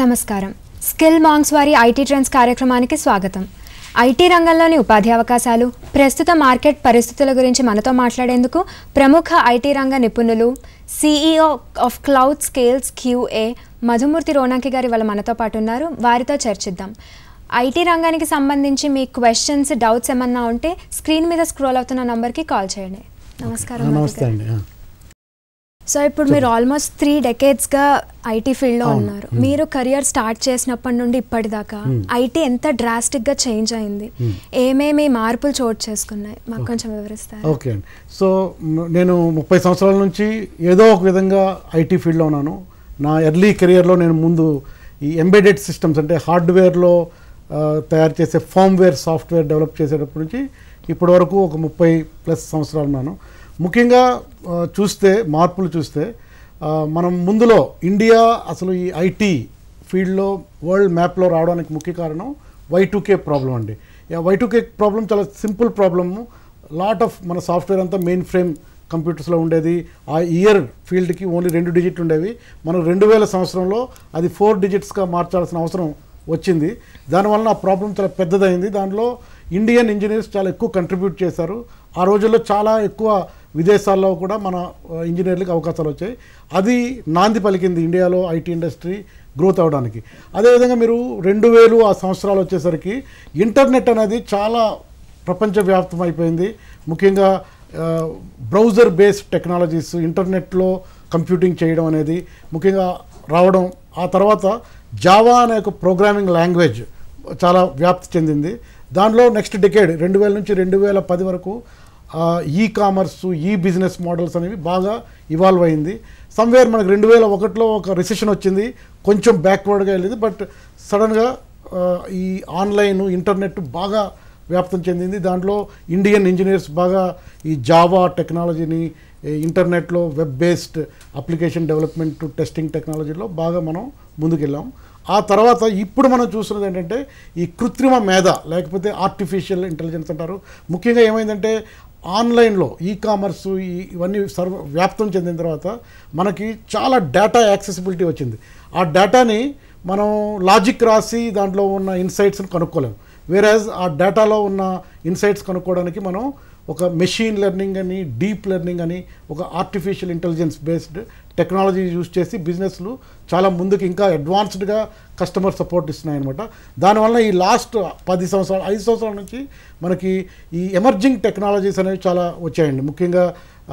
నమస్కారం స్కిల్ మాంగ్స్ వారి ఐటీ ట్రెండ్స్ కార్యక్రమానికి స్వాగతం ఐటీ రంగంలోని ఉపాధి అవకాశాలు ప్రస్తుత మార్కెట్ పరిస్థితుల గురించి మనతో మాట్లాడేందుకు ప్రముఖ ఐటీ రంగ నిపుణులు CEO of cloud scales QA Madhumurthy Ronanki గారి వాళ్ళ మనతో పాటు ఉన్నారు వారితో చర్చిద్దాం ఐటీ రంగానికి సంబంధించి మీ క్వశ్చన్స్ డౌట్స్ ఏమన్నా ఉంటే స్క్రీన్ మీద స్క్రోల్ అవుతున్న నంబర్కి కాల్ చేయండి నమస్కారం మధు నమస్తే గారు. అండి ఆ. సో ఇప్పుడు మీరు ఆల్మోస్ట్ త్రీ డెకేడ్స్గా ఐటీ ఫీల్డ్లో అవును. ఉన్నారు Hmm. మీరు కెరియర్ స్టార్ట్ చేసినప్పటి నుండి ఇప్పటిదాకా Hmm. ఐటీ ఎంత డ్రాస్టిక్గా చేంజ్ అయింది Hmm. ఏమేమి మార్పులు చోటు చేసుకున్నాయి మాకు కొంచెం వివరిస్తారు ఓకే అండి సో మ్, నేను ముప్పై సంవత్సరాల నుంచి ఏదో ఒక విధంగా ఐటీ ఫీల్డ్లో ఉన్నాను నా ఎర్లీ కెరియర్లో నేను ముందు ఈ ఎంబెడెడ్ సిస్టమ్స్ అంటే హార్డ్వేర్లో ఆ, తయారు చేసే ఫామ్వేర్ సాఫ్ట్వేర్ డెవలప్ చేసేటప్పటి నుంచి ఇప్పటి వరకు ఒక ముప్పై ప్లస్ సంవత్సరాలు ఉన్నాను ముఖ్యంగా ఆ, చూస్తే మార్పులు చూస్తే ఆ, మనం ముందులో ఇండియా అసలు ఈ ఐటీ ఫీల్డ్లో వరల్డ్ మ్యాప్లో రావడానికి ముఖ్య కారణం వై కే ప్రాబ్లం అండి వై కే ప్రాబ్లం చాలా సింపుల్ ప్రాబ్లము లాట్ ఆఫ్ మన సాఫ్ట్వేర్ అంతా మెయిన్ ఫ్రేమ్ కంప్యూటర్స్లో ఉండేది ఆ ఇయర్ ఫీల్డ్కి ఓన్లీ రెండు డిజిట్ ఉండేవి మనం రెండు వేల సంవత్సరంలో అది ఫోర్ డిజిట్స్గా మార్చాల్సిన అవసరం వచ్చింది దానివల్ల ఆ ప్రాబ్లం చాలా పెద్దదైంది దాంట్లో ఇండియన్ ఇంజనీర్స్ చాలా ఎక్కువ కంట్రిబ్యూట్ చేశారు ఆ రోజుల్లో చాలా ఎక్కువ విదేశాల్లో కూడా మన ఆ, ఇంజనీర్లకు అవకాశాలు వచ్చాయి అది నాంది పలికింది ఇండియాలో ఐటీ ఇండస్ట్రీ గ్రోత్ అవడానికి అదేవిధంగా మీరు రెండు వేలు ఆ సంవత్సరాలు వచ్చేసరికి ఇంటర్నెట్ అనేది చాలా ప్రపంచవ్యాప్తం అయిపోయింది ముఖ్యంగా బ్రౌజర్ బేస్డ్ టెక్నాలజీస్ ఇంటర్నెట్లో కంప్యూటింగ్ చేయడం అనేది ముఖ్యంగా రావడం ఆ తర్వాత జావా అనే ఒక ప్రోగ్రామింగ్ లాంగ్వేజ్ చాలా వ్యాప్తి చెందింది దానిలో నెక్స్ట్ డికేడ్ రెండు వేల నుంచి రెండు వేల పది వరకు ఈ కామర్స్ ఈ బిజినెస్ మోడల్స్ అనేవి బాగా ఇవాల్వ్ అయింది సమ్వేర్ మనకు రెండు వేల ఒకటిలో ఒక రిసెషన్ వచ్చింది కొంచెం బ్యాక్వర్డ్గా వెళ్ళింది బట్ సడన్గా ఈ ఆన్లైన్ ఇంటర్నెట్ బాగా వ్యాప్తం చెందింది దాంట్లో ఇండియన్ ఇంజనీర్స్ బాగా ఈ జావా టెక్నాలజీని ఈ ఇంటర్నెట్లో web based application development testing టెక్నాలజీలో బాగా మనం ముందుకెళ్ళాం ఆ తర్వాత ఇప్పుడు మనం చూస్తున్నది ఏంటంటే ఈ కృత్రిమ మేధ లేకపోతే ఆర్టిఫిషియల్ ఇంటెలిజెన్స్ అంటారు ముఖ్యంగా ఏమైందంటే ఆన్లైన్లో ఈ కామర్స్ ఈ ఇవన్నీ సర్వ వ్యాప్తం చెందిన తర్వాత మనకి చాలా డేటా యాక్సెసిబిలిటీ వచ్చింది ఆ డేటాని మనం లాజిక్ రాసి దాంట్లో ఉన్న ఇన్సైట్స్ని కనుక్కోలేము వేరేజ్ ఆ డేటాలో ఉన్న ఇన్సైట్స్ కనుక్కోవడానికి మనం ఒక మెషిన్ లెర్నింగ్ అని డీప్ లెర్నింగ్ అని ఒక artificial intelligence based technology use చేసి బిజినెస్లు చాలా ముందుకు ఇంకా అడ్వాన్స్డ్గా కస్టమర్ సపోర్ట్ ఇస్తున్నాయి అనమాట దానివల్ల ఈ లాస్ట్ పది సంవత్సరాలు ఐదు సంవత్సరాల నుంచి మనకి ఈ ఎమర్జింగ్ టెక్నాలజీస్ అనేవి చాలా వచ్చాయండి ముఖ్యంగా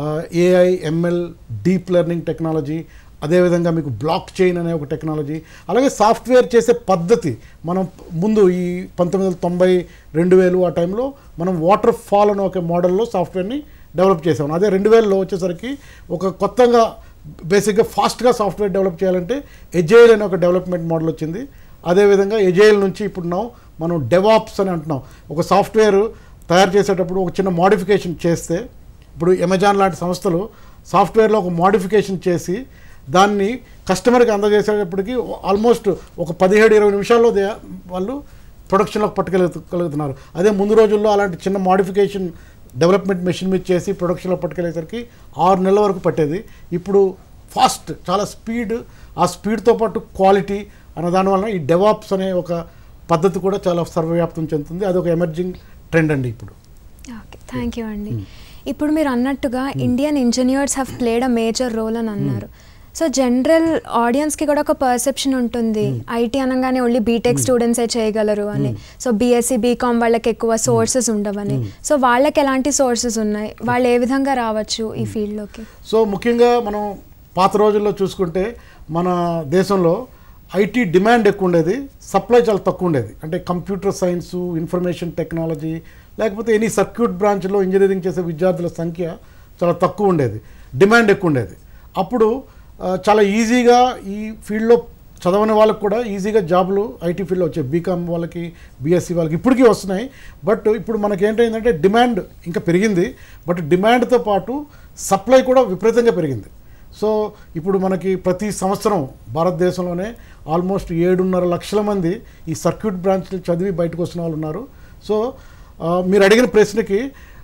AI ML deep learning technology అదేవిధంగా మీకు బ్లాక్ చైన్ అనే ఒక టెక్నాలజీ అలాగే సాఫ్ట్వేర్ చేసే పద్ధతి మనం ముందు ఈ పంతొమ్మిది వందల తొంభై రెండు వేలు ఆ టైంలో మనం వాటర్ ఫాల్ అనే ఒక మోడల్లో సాఫ్ట్వేర్ని డెవలప్ చేసాం అదే రెండు వేలలో వచ్చేసరికి ఒక కొత్తగా బేసిక్గా ఫాస్ట్గా సాఫ్ట్వేర్ డెవలప్ చేయాలంటే ఎజైల్ అనే ఒక డెవలప్మెంట్ మోడల్ వచ్చింది అదేవిధంగా ఎజైల్ నుంచి ఇప్పుడు now మనం డెవాప్స్ అని అంటున్నాం ఒక సాఫ్ట్వేర్ తయారు చేసేటప్పుడు ఒక చిన్న మోడిఫికేషన్ చేస్తే ఇప్పుడు అమెజాన్ లాంటి సంస్థలు సాఫ్ట్వేర్లో ఒక మోడిఫికేషన్ చేసి దాన్ని కస్టమర్కి అందజేసేటప్పటికి ఆల్మోస్ట్ ఒక పదిహేడు ఇరవై నిమిషాల్లో దే- వాళ్ళు ప్రొడక్షన్లోకి పట్టుకెళ్ళగలుగుతున్నారు అదే ముందు రోజుల్లో అలాంటి చిన్న మోడిఫికేషన్ డెవలప్మెంట్ మెషిన్ మీద చేసి ప్రొడక్షన్లో పట్టుకెళ్ళేసరికి ఆరు నెలల వరకు పట్టేది ఇప్పుడు ఫాస్ట్ చాలా స్పీడ్ ఆ స్పీడ్తో పాటు క్వాలిటీ అన్న దానివల్ల ఈ డెవాప్స్ అనే ఒక పద్ధతి కూడా చాలా సర్వవ్యాప్తం చెందుతుంది అది ఒక ఎమర్జింగ్ ట్రెండ్ అండి ఇప్పుడు ఓకే థ్యాంక్ యూ అండి ఇప్పుడు మీరు అన్నట్టుగా Indian engineers have played a major role అని అన్నారు సో జనరల్ ఆడియన్స్కి కూడా ఒక పర్సెప్షన్ ఉంటుంది ఐటీ అనగానే ఓన్లీ బీటెక్ స్టూడెంట్సే చేయగలరు అని సో బీఎస్సీ బీకామ్ వాళ్ళకి ఎక్కువ సోర్సెస్ ఉండవని సో వాళ్ళకి ఎలాంటి సోర్సెస్ ఉన్నాయి వాళ్ళు ఏ విధంగా రావచ్చు ఈ ఫీల్డ్లోకి సో ముఖ్యంగా మనం పాత రోజుల్లో చూసుకుంటే మన దేశంలో ఐటీ డిమాండ్ ఎక్కువ ఉండేది సప్లై చాలా తక్కువ ఉండేది అంటే కంప్యూటర్ సైన్స్ ఇన్ఫర్మేషన్ టెక్నాలజీ లేకపోతే ఎనీ సర్క్యూట్ బ్రాంచ్లో ఇంజనీరింగ్ చేసే విద్యార్థుల సంఖ్య చాలా తక్కువ ఉండేది డిమాండ్ ఎక్కువ ఉండేది అప్పుడు ఆ, చాలా ఈజీగా ఈ ఫీల్డ్లో చదవని వాళ్ళకి కూడా ఈజీగా జాబులు ఐటీ ఫీల్డ్లో వచ్చాయి బీకామ్ వాళ్ళకి బీఎస్సీ వాళ్ళకి ఇప్పటికీ వస్తున్నాయి బట్ ఇప్పుడు మనకి ఏంటంటే డిమాండ్ ఇంకా పెరిగింది బట్ డిమాండ్తో పాటు సప్లై కూడా విపరీతంగా పెరిగింది సో ఇప్పుడు మనకి ప్రతి సంవత్సరం భారతదేశంలోనే ఆల్మోస్ట్ ఏడున్నర లక్షల మంది ఈ సర్క్యూట్ బ్రాంచ్లు చదివి బయటకు వస్తున్న వాళ్ళు ఉన్నారు సో ఆ, మీరు అడిగిన ప్రశ్నకి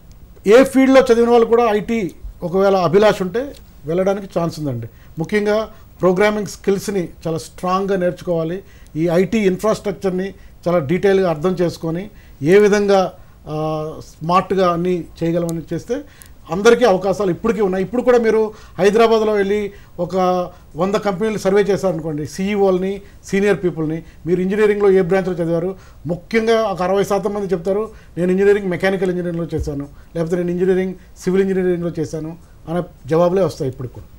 ఏ ఫీల్డ్లో చదివిన వాళ్ళు కూడా ఐటీ ఒకవేళ అభిలాష ఉంటే వెళ్ళడానికి ఛాన్స్ ఉందండి ముఖ్యంగా ప్రోగ్రామింగ్ స్కిల్స్ని చాలా స్ట్రాంగ్గా నేర్చుకోవాలి ఈ ఐటీ ఇన్ఫ్రాస్ట్రక్చర్ని చాలా డీటెయిల్గా అర్థం చేసుకొని ఏ విధంగా ఆ, స్మార్ట్గా అన్నీ చేయగలమని చేస్తే అందరికీ అవకాశాలు ఇప్పటికీ ఉన్నాయి ఇప్పుడు కూడా మీరు హైదరాబాద్లో వెళ్ళి ఒక వంద కంపెనీలు సర్వే చేశారనుకోండి సీఈఓల్ని సీనియర్ పీపుల్ని మీరు ఇంజనీరింగ్లో ఏ బ్రాంచ్లో చదివారు ముఖ్యంగా ఒక అరవై శాతం మంది చెప్తారు నేను ఇంజనీరింగ్ మెకానికల్ ఇంజనీరింగ్లో చేశాను లేకపోతే నేను ఇంజనీరింగ్ సివిల్ ఇంజనీరింగ్లో చేశాను అనే జవాబులే వస్తాయి ఇప్పుడు కూడా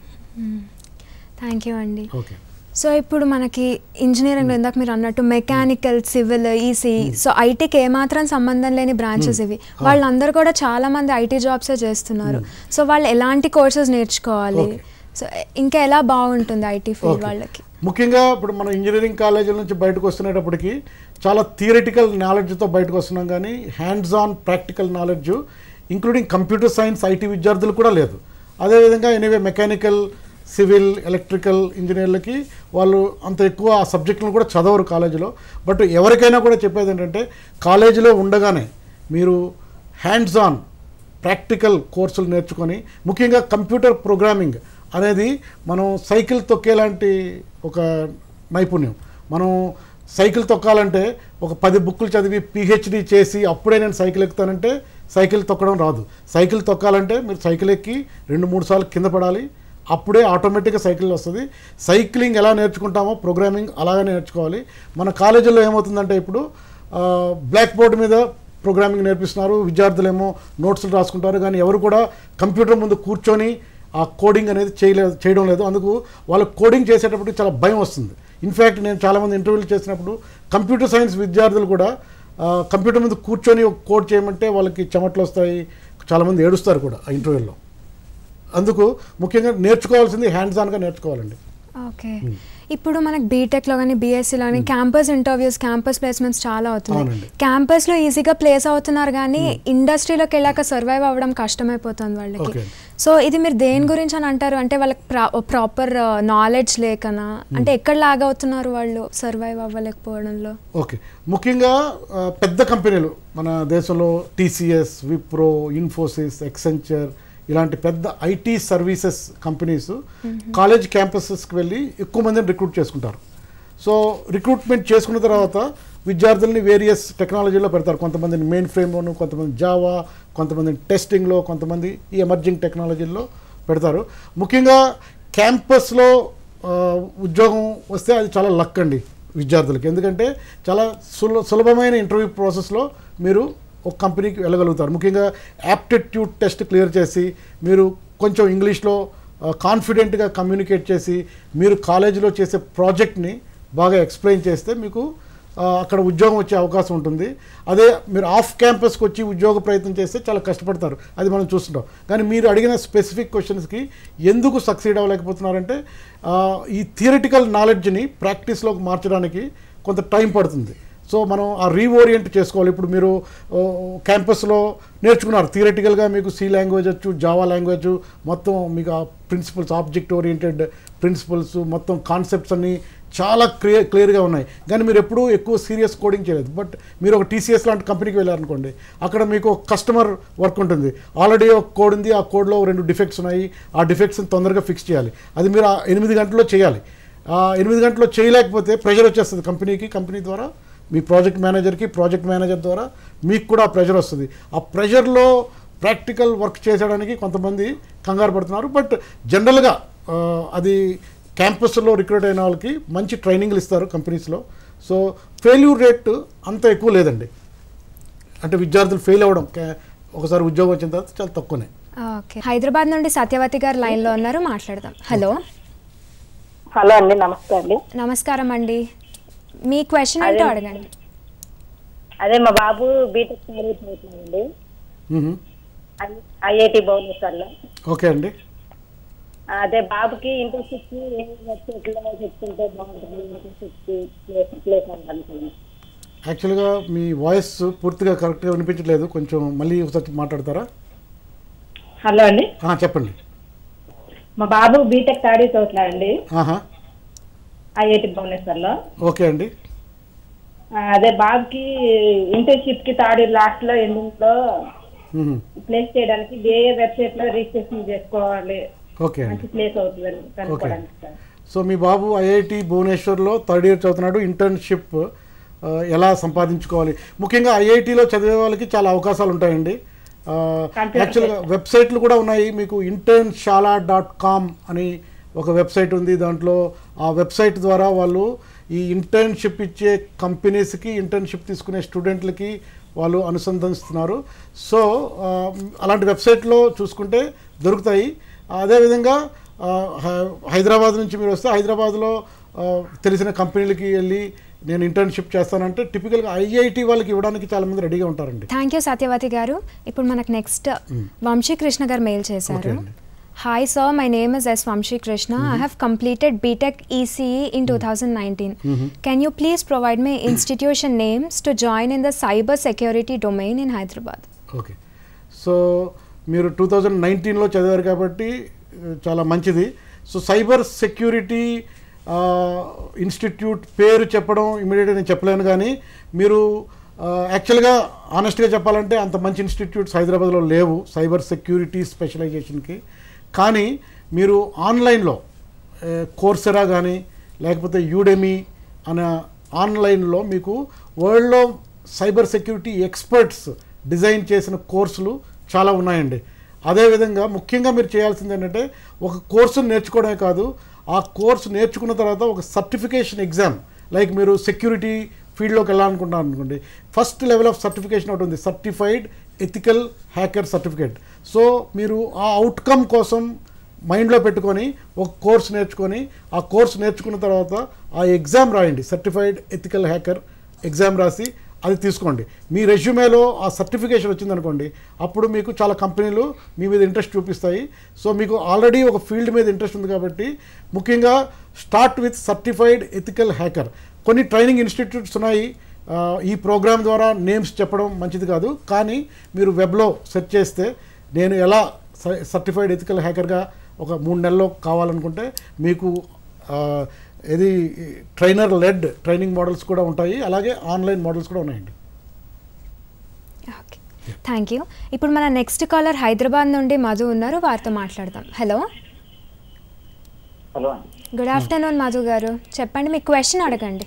థ్యాంక్ యూ అండి ఓకే సో ఇప్పుడు మనకి ఇంజనీరింగ్ ఇందాక మీరు అన్నట్టు మెకానికల్ సివిల్ ఈసీ సో ఐటీకి ఏమాత్రం సంబంధం లేని బ్రాంచెస్ ఇవి వాళ్ళందరూ కూడా చాలా మంది ఐటీ జాబ్సే చేస్తున్నారు సో వాళ్ళు ఎలాంటి కోర్సెస్ నేర్చుకోవాలి Okay. సో ఇంకా ఎలా బాగుంటుంది ఐటీ ఫీల్డ్ Okay. వాళ్ళకి ముఖ్యంగా ఇప్పుడు మనం ఇంజనీరింగ్ కాలేజీల నుంచి బయటకు వస్తున్నప్పటికీ చాలా థియరిటికల్ నాలెడ్జ్తో బయటకు వస్తున్నాం కానీ hands on practical knowledge including computer science IT విద్యార్థులు కూడా లేదు అదేవిధంగా ఎనీవే మెకానికల్ సివిల్ ఎలక్ట్రికల్ ఇంజనీర్లకి వాళ్ళు అంత ఎక్కువ ఆ సబ్జెక్టులను కూడా చదవరు కాలేజీలో బట్ ఎవరికైనా కూడా చెప్పేది ఏంటంటే కాలేజీలో ఉండగానే మీరు హ్యాండ్స్ ఆన్ ప్రాక్టికల్ కోర్సులు నేర్చుకొని ముఖ్యంగా కంప్యూటర్ ప్రోగ్రామింగ్ అనేది మనం సైకిల్ తొక్కేలాంటి ఒక నైపుణ్యం మనం సైకిల్ తొక్కాలంటే ఒక పది బుక్కులు చదివి పిహెచ్డి చేసి అప్పుడే నేను సైకిల్ ఎక్కుతానంటే సైకిల్ తొక్కడం రాదు సైకిల్ తొక్కాలంటే మీరు సైకిల్ ఎక్కి రెండు మూడు సార్లు కింద పడాలి అప్పుడే ఆటోమేటిక్గా సైకిల్ వస్తుంది సైక్లింగ్ ఎలా నేర్చుకుంటామో ప్రోగ్రామింగ్ అలాగే నేర్చుకోవాలి మన కాలేజీలో ఏమవుతుందంటే ఇప్పుడు ఆ, బ్లాక్ బోర్డ్ మీద ప్రోగ్రామింగ్ నేర్పిస్తున్నారు విద్యార్థులేమో నోట్స్లు రాసుకుంటారు కానీ ఎవరు కూడా కంప్యూటర్ ముందు కూర్చొని ఆ కోడింగ్ అనేది చేయలేదు చేయడం లేదు అందుకు వాళ్ళు కోడింగ్ చేసేటప్పుడు చాలా భయం వస్తుంది ఇన్ఫ్యాక్ట్ నేను చాలామంది ఇంటర్వ్యూలు చేసినప్పుడు కంప్యూటర్ సైన్స్ విద్యార్థులు కూడా ఆ, కంప్యూటర్ మీద కూర్చొని ఒక కోడ్ చేయమంటే వాళ్ళకి చెమట్లు వస్తాయి చాలామంది ఏడుస్తారు కూడా ఆ ఇంటర్వ్యూలో అందుకు ముఖ్యంగా నేర్చుకోవాల్సింది హ్యాండ్స్ ఆన్గా నేర్చుకోవాలండి ఓకే ఇప్పుడు మనకి బీటెక్లో కానీ బీఎస్సీలో కానీ క్యాంపస్ ఇంటర్వ్యూస్ క్యాంపస్ ప్లేస్మెంట్స్ చాలా అవుతున్నాయి అవునండి. క్యాంపస్లో ఈజీగా ప్లేస్ అవుతున్నారు కానీ ఇండస్ట్రీలోకి వెళ్ళాక సర్వైవ్ అవ్వడం కష్టమైపోతుంది వాళ్ళకి Okay. సో ఇది మీరు దేని గురించి అని అంటారు అంటే వాళ్ళకి ప్రాపర్ నాలెడ్జ్ లేకనా అంటే ఎక్కడ లాగ్ అవుతున్నారు వాళ్ళు సర్వైవ్ అవ్వలేకపోవడంలో ఓకే ముఖ్యంగా ఆ, పెద్ద కంపెనీలు మన దేశంలో టీసీఎస్ విప్రో ఇన్ఫోసిస్ ఎక్సెంచర్ ఇలాంటి పెద్ద ఐటీ సర్వీసెస్ కంపెనీస్ కాలేజ్ క్యాంపసెస్కి వెళ్ళి ఎక్కువ మందిని రిక్రూట్ చేసుకుంటారు సో రిక్రూట్మెంట్ చేసుకున్న తర్వాత విద్యార్థుల్ని వేరియస్ టెక్నాలజీలో పెడతారు కొంతమందిని మెయిన్ ఫ్రేమ్లోను కొంతమంది జావా కొంతమందిని టెస్టింగ్లో కొంతమంది ఈ ఎమర్జింగ్ టెక్నాలజీల్లో పెడతారు ముఖ్యంగా క్యాంపస్లో ఆ, ఉద్యోగం వస్తే అది చాలా లక్ అండి విద్యార్థులకి ఎందుకంటే చాలా సుల సులభమైన ఇంటర్వ్యూ ప్రాసెస్లో మీరు ఒక కంపెనీకి వెళ్ళగలుగుతారు ముఖ్యంగా యాప్టిట్యూడ్ టెస్ట్ క్లియర్ చేసి మీరు కొంచెం ఇంగ్లీష్లో కాన్ఫిడెంట్గా కమ్యూనికేట్ చేసి మీరు కాలేజీలో చేసే ప్రాజెక్ట్ని బాగా ఎక్స్ప్లెయిన్ చేస్తే మీకు ఆ, అక్కడ ఉద్యోగం వచ్చే అవకాశం ఉంటుంది అదే మీరు ఆఫ్ క్యాంపస్కి వచ్చి ఉద్యోగ ప్రయత్నం చేస్తే చాలా కష్టపడతారు అది మనం చూస్తుంటాం కానీ మీరు అడిగిన స్పెసిఫిక్ క్వశ్చన్స్కి ఎందుకు సక్సీడ్ అవ్వలేకపోతున్నారంటే ఆ, ఈ థియరిటికల్ నాలెడ్జ్ని ప్రాక్టీస్లోకి మార్చడానికి కొంత టైం పడుతుంది సో మనం ఆ రీఓరియంట్ చేసుకోవాలి ఇప్పుడు మీరు ఓ, క్యాంపస్లో నేర్చుకున్నారు థియరటికల్గా మీకు సి లాంగ్వేజ్ వచ్చు జావా లాంగ్వేజ్ మొత్తం మీకు ఆ ప్రిన్సిపల్స్ ఆబ్జెక్ట్ ఓరియంటెడ్ ప్రిన్సిపల్స్ మొత్తం కాన్సెప్ట్స్ అన్నీ చాలా క్లియర్ క్లియర్గా ఉన్నాయి కానీ మీరు ఎప్పుడూ ఎక్కువ సీరియస్ కోడింగ్ చేయలేదు బట్ మీరు ఒక టీసీఎస్ లాంటి కంపెనీకి వెళ్ళారనుకోండి అక్కడ మీకు ఒక కస్టమర్ వర్క్ ఉంటుంది ఆల్రెడీ ఒక కోడ్ ఉంది ఆ కోడ్లో రెండు డిఫెక్ట్స్ ఉన్నాయి ఆ డిఫెక్ట్స్ని తొందరగా ఫిక్స్ చేయాలి అది మీరు ఆ ఎనిమిది గంటల్లో చేయాలి ఆ ఎనిమిది గంటల్లో చేయలేకపోతే ప్రెషర్ వచ్చేస్తుంది కంపెనీకి కంపెనీ ద్వారా మీ ప్రాజెక్ట్ మేనేజర్కి ప్రాజెక్ట్ మేనేజర్ ద్వారా మీకు కూడా ఆ ప్రెషర్ వస్తుంది ఆ ప్రెషర్లో ప్రాక్టికల్ వర్క్ చేసేయడానికి కొంతమంది కంగారు పడుతున్నారు బట్ జనరల్గా ఆ, అది క్యాంపస్లో రిక్రూట్ అయిన వాళ్ళకి మంచి ట్రైనింగ్లు ఇస్తారు కంపెనీస్లో సో ఫెయిల్యూర్ రేట్ అంత ఎక్కువ లేదండి అంటే విద్యార్థులు ఫెయిల్ అవ్వడం కా- ఒకసారి ఉద్యోగం వచ్చిన తర్వాత చాలా తక్కువనే ఓకే హైదరాబాద్ నుండి సత్యవతి గారు లైన్లో ఉన్నారు మాట్లాడదాం హలో హలో అండి నమస్తే అండి నమస్కారం అండి మీ క్వశ్చన్ ఏంటో అదే. అడగండి అదే మా బాబు బీటెక్ చదువుతున్నాడండి మ్మ్. ఐఐటి భువనేశ్వర్లో ఓకే అండి అదే బాబుకి ఇంటర్న్షిప్ ఏ వెబ్సైట్లో చెప్తుంటే బాగుంటుంది ఇంటర్న్షిప్ ప్లేస్ ప్లేస్ అనుకుంటున్నాను యాక్చువల్గా మీ వాయిస్ పూర్తిగా కరెక్ట్గా వినిపించట్లేదు కొంచెం మళ్ళీ ఒకసారి మాట్లాడతారా హలో అండి ఆ, చెప్పండి మా బాబు బీటెక్ థర్డ్ ఇయర్ చదువుతున్నాడండి ఆహా ఐఐటి భువనేశ్వర్లో ఓకే అండి ఆ, అదే బాబుకి ఇంటర్న్షిప్ కి థర్డ్ ఇయర్ లాస్ట్ లో ఎండింగ్ లో మ్మ్. ప్లేస్ చేయడానికి ఏ వెబ్సైట్ లో రిజిస్ట్రేషన్ చేసుకోవాలి ఓకే అండి మంచి ప్లేస్ అవుతుందని కనుక్కోవడానికి సార్ సో మీ బాబు ఐఐటి భువనేశ్వర్లో థర్డ్ ఇయర్ చదువుతున్నాడు ఇంటర్న్షిప్ ఆ, ఎలా సంపాదించుకోవాలి ముఖ్యంగా ఐఐటిలో చదివే వాళ్ళకి చాలా అవకాశాలు ఉంటాయండి ఆ, Computer యాక్చువల్గా వెబ్సైట్లు కూడా ఉన్నాయి మీకు ఇంటర్న్షాలా డాట్ కామ్ అని ఒక వెబ్సైట్ ఉంది దాంట్లో ఆ వెబ్సైట్ ద్వారా వాళ్ళు ఈ ఇంటర్న్షిప్ ఇచ్చే కంపెనీస్కి ఇంటర్న్షిప్ తీసుకునే స్టూడెంట్లకి వాళ్ళు అనుసంధానిస్తున్నారు సో ఆ, అలాంటి వెబ్సైట్లో చూసుకుంటే దొరుకుతాయి అదేవిధంగా ఆ, హై- హైదరాబాద్ నుంచి మీరు వస్తే హైదరాబాద్లో ఆ, తెలిసిన కంపెనీలకి వెళ్ళి నేను ఇంటర్న్షిప్ చేస్తానంటే టిపికల్గా ఐఐటి వాళ్ళకి ఇవ్వడానికి చాలామంది రెడీగా ఉంటారండి థ్యాంక్ యూ సత్యవతి గారు ఇప్పుడు మనకు నెక్స్ట్ వంశీకృష్ణ గారు మెయిల్ ఓకే చేశారు అండి. Hi sir my name is S Vamsikrishna I have completed B Tech ECE in two thousand nineteen can you please provide my institution names to join in the cyber security domain in Hyderabad okay so మీరు two thousand నైన్టీన్లో చదివారు కాబట్టి ఆ, చాలా మంచిది so cyber security institute పేరు చెప్పడం ఇమీడియట్గా నేను చెప్పలేను కానీ మీరు యాక్చువల్గా ఆనెస్ట్గా చెప్పాలంటే అంత మంచి ఇన్స్టిట్యూట్స్ హైదరాబాద్లో లేవు సైబర్ సెక్యూరిటీ స్పెషలైజేషన్కి కానీ మీరు ఆన్లైన్లో కోర్సెరా కానీ లేకపోతే యూడెమీ అనే ఆన్లైన్లో మీకు వరల్డ్లో సైబర్ సెక్యూరిటీ ఎక్స్పర్ట్స్ డిజైన్ చేసిన కోర్సులు చాలా ఉన్నాయండి అదేవిధంగా ముఖ్యంగా మీరు చేయాల్సింది ఏంటంటే ఒక కోర్సును నేర్చుకోవడమే కాదు ఆ కోర్సు నేర్చుకున్న తర్వాత ఒక సర్టిఫికేషన్ ఎగ్జామ్ లైక్ మీరు సెక్యూరిటీ ఫీల్డ్లోకి వెళ్ళాలనుకుంటున్నారు అనుకోండి ఫస్ట్ లెవెల్ ఆఫ్ సర్టిఫికేషన్ ఒకటి ఉంది certified ethical hacker certificate so మీరు ఆ అవుట్కమ్ కోసం మైండ్లో పెట్టుకొని ఒక కోర్స్ నేర్చుకొని ఆ కోర్స్ నేర్చుకున్న తర్వాత ఆ ఎగ్జామ్ రాయండి సర్టిఫైడ్ ఎథికల్ హ్యాకర్ ఎగ్జామ్ రాసి అది తీసుకోండి మీ రెజ్యూమేలో ఆ సర్టిఫికేషన్ వచ్చిందనుకోండి అప్పుడు మీకు చాలా కంపెనీలు మీ మీద ఇంట్రెస్ట్ చూపిస్తాయి సో మీకు ఆల్రెడీ ఒక ఫీల్డ్ మీద ఇంట్రెస్ట్ ఉంది కాబట్టి ముఖ్యంగా start with certified ethical hacker కొన్ని ట్రైనింగ్ ఇన్స్టిట్యూట్స్ ఉన్నాయి ఆ, ఈ ప్రోగ్రామ్ ద్వారా నేమ్స్ చెప్పడం మంచిది కాదు కానీ మీరు వెబ్లో సెర్చ్ చేస్తే నేను ఎలా సర్టిఫైడ్ ఎథికల్ హ్యాకర్గా ఒక మూడు నెలల్లో కావాలనుకుంటే మీకు ఆ, ఇది ట్రైనర్ లెడ్ ట్రైనింగ్ మోడల్స్ కూడా ఉంటాయి అలాగే ఆన్లైన్ మోడల్స్ కూడా ఉన్నాయండి ఓకే థ్యాంక్ యూ ఇప్పుడు మన నెక్స్ట్ కాలర్ హైదరాబాద్ నుండి మధు ఉన్నారు వారితో మాట్లాడదాం హలో హలో అండి గుడ్ ఆఫ్టర్నూన్ మధు గారు చెప్పండి మీ క్వశ్చన్ అడగండి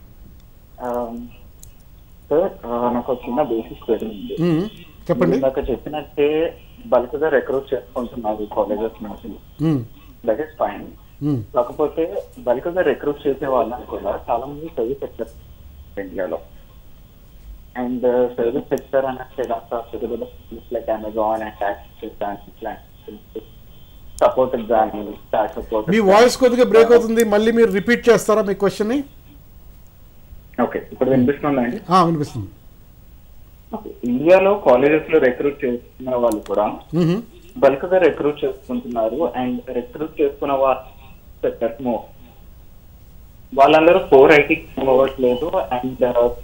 సార్ నాకు ఒక చిన్న బేసిక్ క్వశ్చన్ ఉంది మ్మ్. చెప్పండి ఇందాక చెప్పినట్టే బల్క్ గా రిక్రూట్ చేసుకుంటున్నారు కాలేజెస్ నుంచి hmm. That is fine hmm. కాకపోతే బల్క్ గా రిక్రూట్ చేసే వాళ్ళని కూడా చాలా మంది సర్వీస్ సెక్టర్ ఇండియాలో అండ్ సర్వీస్ సెక్టర్ అంటే like Amazon and tax support కానీ ట్యాక్స్ సపోర్ట్ మీ వాయిస్ కొద్దిగా బ్రేక్ అవుతుంది మళ్ళీ మీరు రిపీట్ చేస్తారా మీ క్వశ్చన్ని ఓకే ఇప్పుడు వినిపిస్తుందండి ఆ, వినిపిస్తుంది ఇండియాలో కాలేజెస్ లో రిక్రూట్ చేస్తున్న వాళ్ళు కూడా మ్మ్. బల్క్ గా రిక్రూట్ చేసుకుంటున్నారు అండ్ రిక్రూట్ చేసుకున్న వాళ్ళు వాళ్ళందరూ ఫోర్ ఐటీ మూవ్ అవ్వట్లేదు అండ్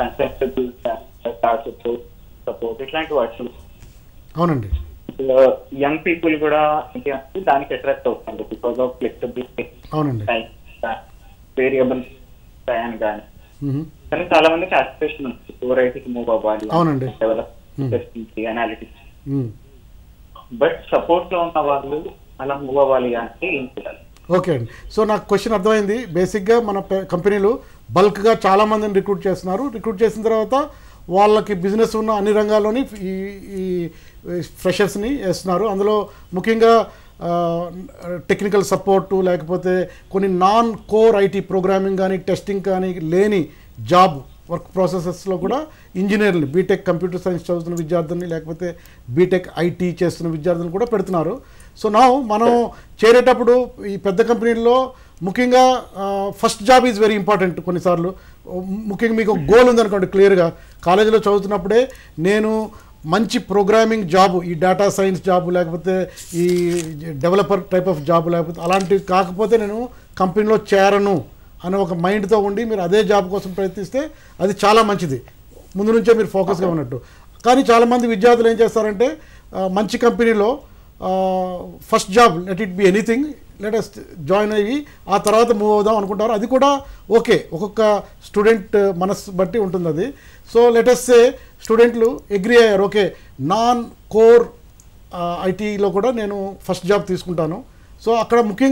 సపోర్ట్ ఇట్లాంటి వాటి అవునండి యంగ్ పీపుల్ కూడా ఏంటి అంటే దానికి అట్రాక్ట్ అవుతుంది బికాస్ ఆఫ్ ఫ్లెక్సిబిలిటీ అవునండి టైం వేరియబుల్ టైం కానీ మ్మ్. కానీ చాలా మందికి ఆస్పిరేషన్ ఉంది ఫోర్ ఐటీకి మూవ్ అవ్వాలి అవునండి. Develop Hmm. Analytics hmm. But support లో ఉన్న వాళ్ళు అలా మూవ్ అవ్వాలి అంటే ఏం చేయాలి ఓకే అండి సో నాకు క్వశ్చన్ అర్థమైంది బేసిక్గా మన పె- కంపెనీలు బల్క్గా చాలామందిని రిక్రూట్ చేస్తున్నారు రిక్రూట్ చేసిన తర్వాత వాళ్ళకి బిజినెస్ ఉన్న అన్ని రంగాల్లోని ఈ ఈ ఫ్రెషర్స్ని వేస్తున్నారు అందులో ముఖ్యంగా టెక్నికల్ సపోర్టు లేకపోతే కొన్ని నాన్ కోర్ ఐటీ ప్రోగ్రామింగ్ కానీ టెస్టింగ్ కానీ లేని జాబ్ వర్క్ ప్రాసెసెస్లో కూడా ఇంజనీర్ని బీటెక్ కంప్యూటర్ సైన్స్ చదువుతున్న విద్యార్థుల్ని లేకపోతే బీటెక్ ఐటీ చేస్తున్న విద్యార్థులను కూడా పెడుతున్నారు సో నా మనం చేరేటప్పుడు ఈ పెద్ద కంపెనీల్లో ముఖ్యంగా first job is very important కొన్నిసార్లు ముఖ్యంగా మీకు ఒక గోల్ ఉందనుకోండి క్లియర్గా కాలేజీలో చదువుతున్నప్పుడే నేను మంచి ప్రోగ్రామింగ్ జాబ్ ఈ డేటా సైన్స్ జాబ్ లేకపోతే ఈ డెవలపర్ టైప్ ఆఫ్ జాబ్ లేకపోతే అలాంటివి కాకపోతే నేను కంపెనీలో చేరను అనే ఒక మైండ్తో ఉండి మీరు అదే జాబ్ కోసం ప్రయత్నిస్తే అది చాలా మంచిది ముందు నుంచే మీరు ఫోకస్గా ఉన్నట్టు కానీ చాలామంది విద్యార్థులు ఏం చేస్తారంటే ఆ, మంచి కంపెనీలో first job let it be anything let us join అయ్యి ఆ తర్వాత మూవ్ అవుదాం అనుకుంటారు అది కూడా ఓకే ఒక్కొక్క స్టూడెంట్ మనస్సు బట్టి ఉంటుంది అది సో లెటస్ సే స్టూడెంట్లు అగ్రి అయ్యారు ఓకే నాన్ కోర్ ఐటీలో కూడా నేను ఫస్ట్ జాబ్ తీసుకుంటాను సో అక్కడ ముఖ్యంగా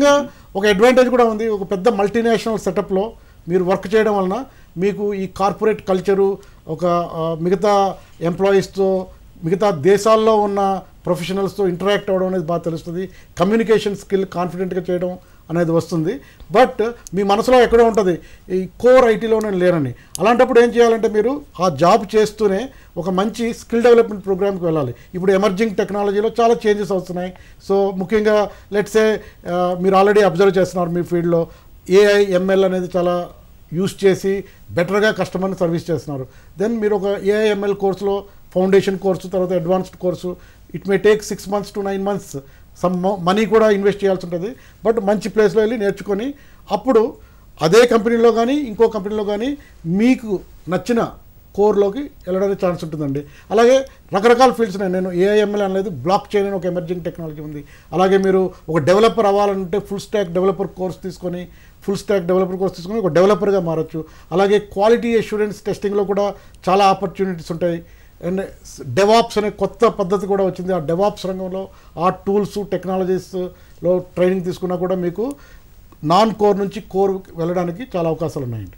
ఒక అడ్వాంటేజ్ కూడా ఉంది ఒక పెద్ద మల్టీనేషనల్ సెటప్లో మీరు వర్క్ చేయడం వలన మీకు ఈ కార్పొరేట్ కల్చరు ఒక ఆ, మిగతా ఎంప్లాయీస్తో మిగతా దేశాల్లో ఉన్న ప్రొఫెషనల్స్తో ఇంటరాక్ట్ అవ్వడం అనేది బాగా తెలుస్తుంది కమ్యూనికేషన్ స్కిల్ కాన్ఫిడెంట్గా చేయడం అనేది వస్తుంది బట్ మీ మనసులో ఎక్కడో ఉంటుంది ఈ కోర్ ఐటీలో నేను లేనని అలాంటప్పుడు ఏం చేయాలంటే మీరు ఆ జాబ్ చేస్తూనే ఒక మంచి స్కిల్ డెవలప్మెంట్ ప్రోగ్రామ్కి వెళ్ళాలి ఇప్పుడు ఎమర్జింగ్ టెక్నాలజీలో చాలా చేంజెస్ వస్తున్నాయి సో ముఖ్యంగా లెట్సే మీరు ఆల్రెడీ అబ్జర్వ్ చేస్తున్నారు మీ ఫీల్డ్లో ఏఐ ఎంఎల్ అనేది చాలా యూస్ చేసి బెటర్గా కస్టమర్ని సర్వీస్ చేస్తున్నారు దెన్ మీరు ఒక ఏఐఎంఎల్ కోర్సులో ఫౌండేషన్ కోర్సు తర్వాత advanced course it may take six months to nine months some money కూడా ఇన్వెస్ట్ చేయాల్సి ఉంటుంది బట్ మంచి ప్లేస్లో వెళ్ళి నేర్చుకొని అప్పుడు అదే కంపెనీలో కానీ ఇంకో కంపెనీలో కానీ మీకు నచ్చిన కోర్లోకి వెళ్ళడానికి ఛాన్స్ ఉంటుందండి అలాగే రకరకాల ఫీల్డ్స్ ఉన్నాయి నేను ఏఐఎంఎల్ అనలేదు బ్లాక్ చైన్ అని ఒక ఎమర్జింగ్ టెక్నాలజీ ఉంది అలాగే మీరు ఒక డెవలపర్ అవ్వాలంటే ఫుల్ స్టాక్ డెవలపర్ కోర్స్ తీసుకొని ఫుల్ స్టాక్ డెవలపర్ కోర్స్ తీసుకొని ఒక డెవలపర్గా మారచ్చు అలాగే క్వాలిటీ అష్యూరెన్స్ టెస్టింగ్లో కూడా చాలా ఆపర్చునిటీస్ ఉంటాయి అండ్ డెవాప్స్ అనే కొత్త పద్ధతి కూడా వచ్చింది ఆ డెవాప్స్ రంగంలో ఆ టూల్స్ టెక్నాలజీస్లో ట్రైనింగ్ తీసుకున్నా కూడా మీకు నాన్ కోర్ నుంచి కోర్ వెళ్ళడానికి చాలా అవకాశాలు ఉన్నాయండి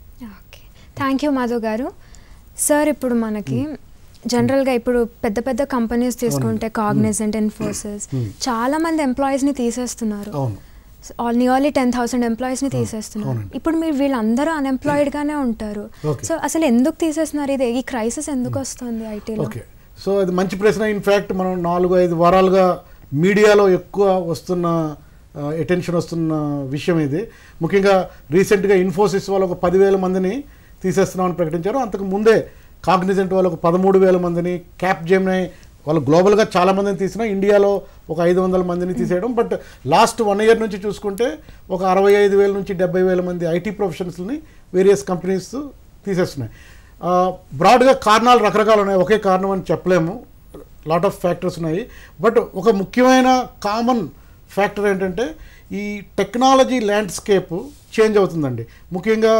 ఓకే థ్యాంక్ యూ మాధవ్ గారు సార్ ఇప్పుడు మనకి జనరల్గా ఇప్పుడు పెద్ద పెద్ద కంపెనీస్ తీసుకుంటే కాగ్నిజెంట్ ఇన్ఫోసిస్ చాలా మంది ఎంప్లాయీస్ని తీసేస్తున్నారు అవును నియర్లీ టెన్ థౌసండ్ ఎంప్లాయీస్ని తీసేస్తున్నారు అవునండి. ఇప్పుడు మీరు వీళ్ళందరూ unemployed గానే ఉంటారు Okay. సో అసలు ఎందుకు తీసేస్తున్నారు ఇది ఈ క్రైసిస్ ఎందుకు వస్తుంది ఐటీలో ఓకే సో అది మంచి ప్రశ్న ఇన్ఫ్యాక్ట్ మనం నాలుగు ఐదు వారాలుగా మీడియాలో ఎక్కువ వస్తున్న అటెన్షన్ వస్తున్న విషయం ఇది ముఖ్యంగా రీసెంట్గా ఇన్ఫోసిస్ వాళ్ళు ఒక పదివేల మందిని తీసేస్తున్నామని ప్రకటించారు అంతకు ముందే కాగ్నిజెంట్ వాళ్ళు ఒక పదమూడు వేల మందిని క్యాప్ జెమ్నై వాళ్ళు గ్లోబల్గా చాలా మందిని తీసినా ఇండియాలో ఒక ఐదు వందల మందిని తీసేయడం బట్ లాస్ట్ వన్ ఇయర్ నుంచి చూసుకుంటే ఒక అరవై ఐదు వేల నుంచి డెబ్బై వేల మంది ఐటీ ప్రొఫెషనల్స్ని వేరియస్ కంపెనీస్ తీసేస్తున్నాయి బ్రాడ్గా కారణాలు రకరకాలు ఉన్నాయి ఒకే కారణం అని చెప్పలేము లాట్ ఆఫ్ ఫ్యాక్టర్స్ ఉన్నాయి బట్ ఒక ముఖ్యమైన కామన్ ఫ్యాక్టర్ ఏంటంటే ఈ టెక్నాలజీ ల్యాండ్స్కేప్ చేంజ్ అవుతుందండి ముఖ్యంగా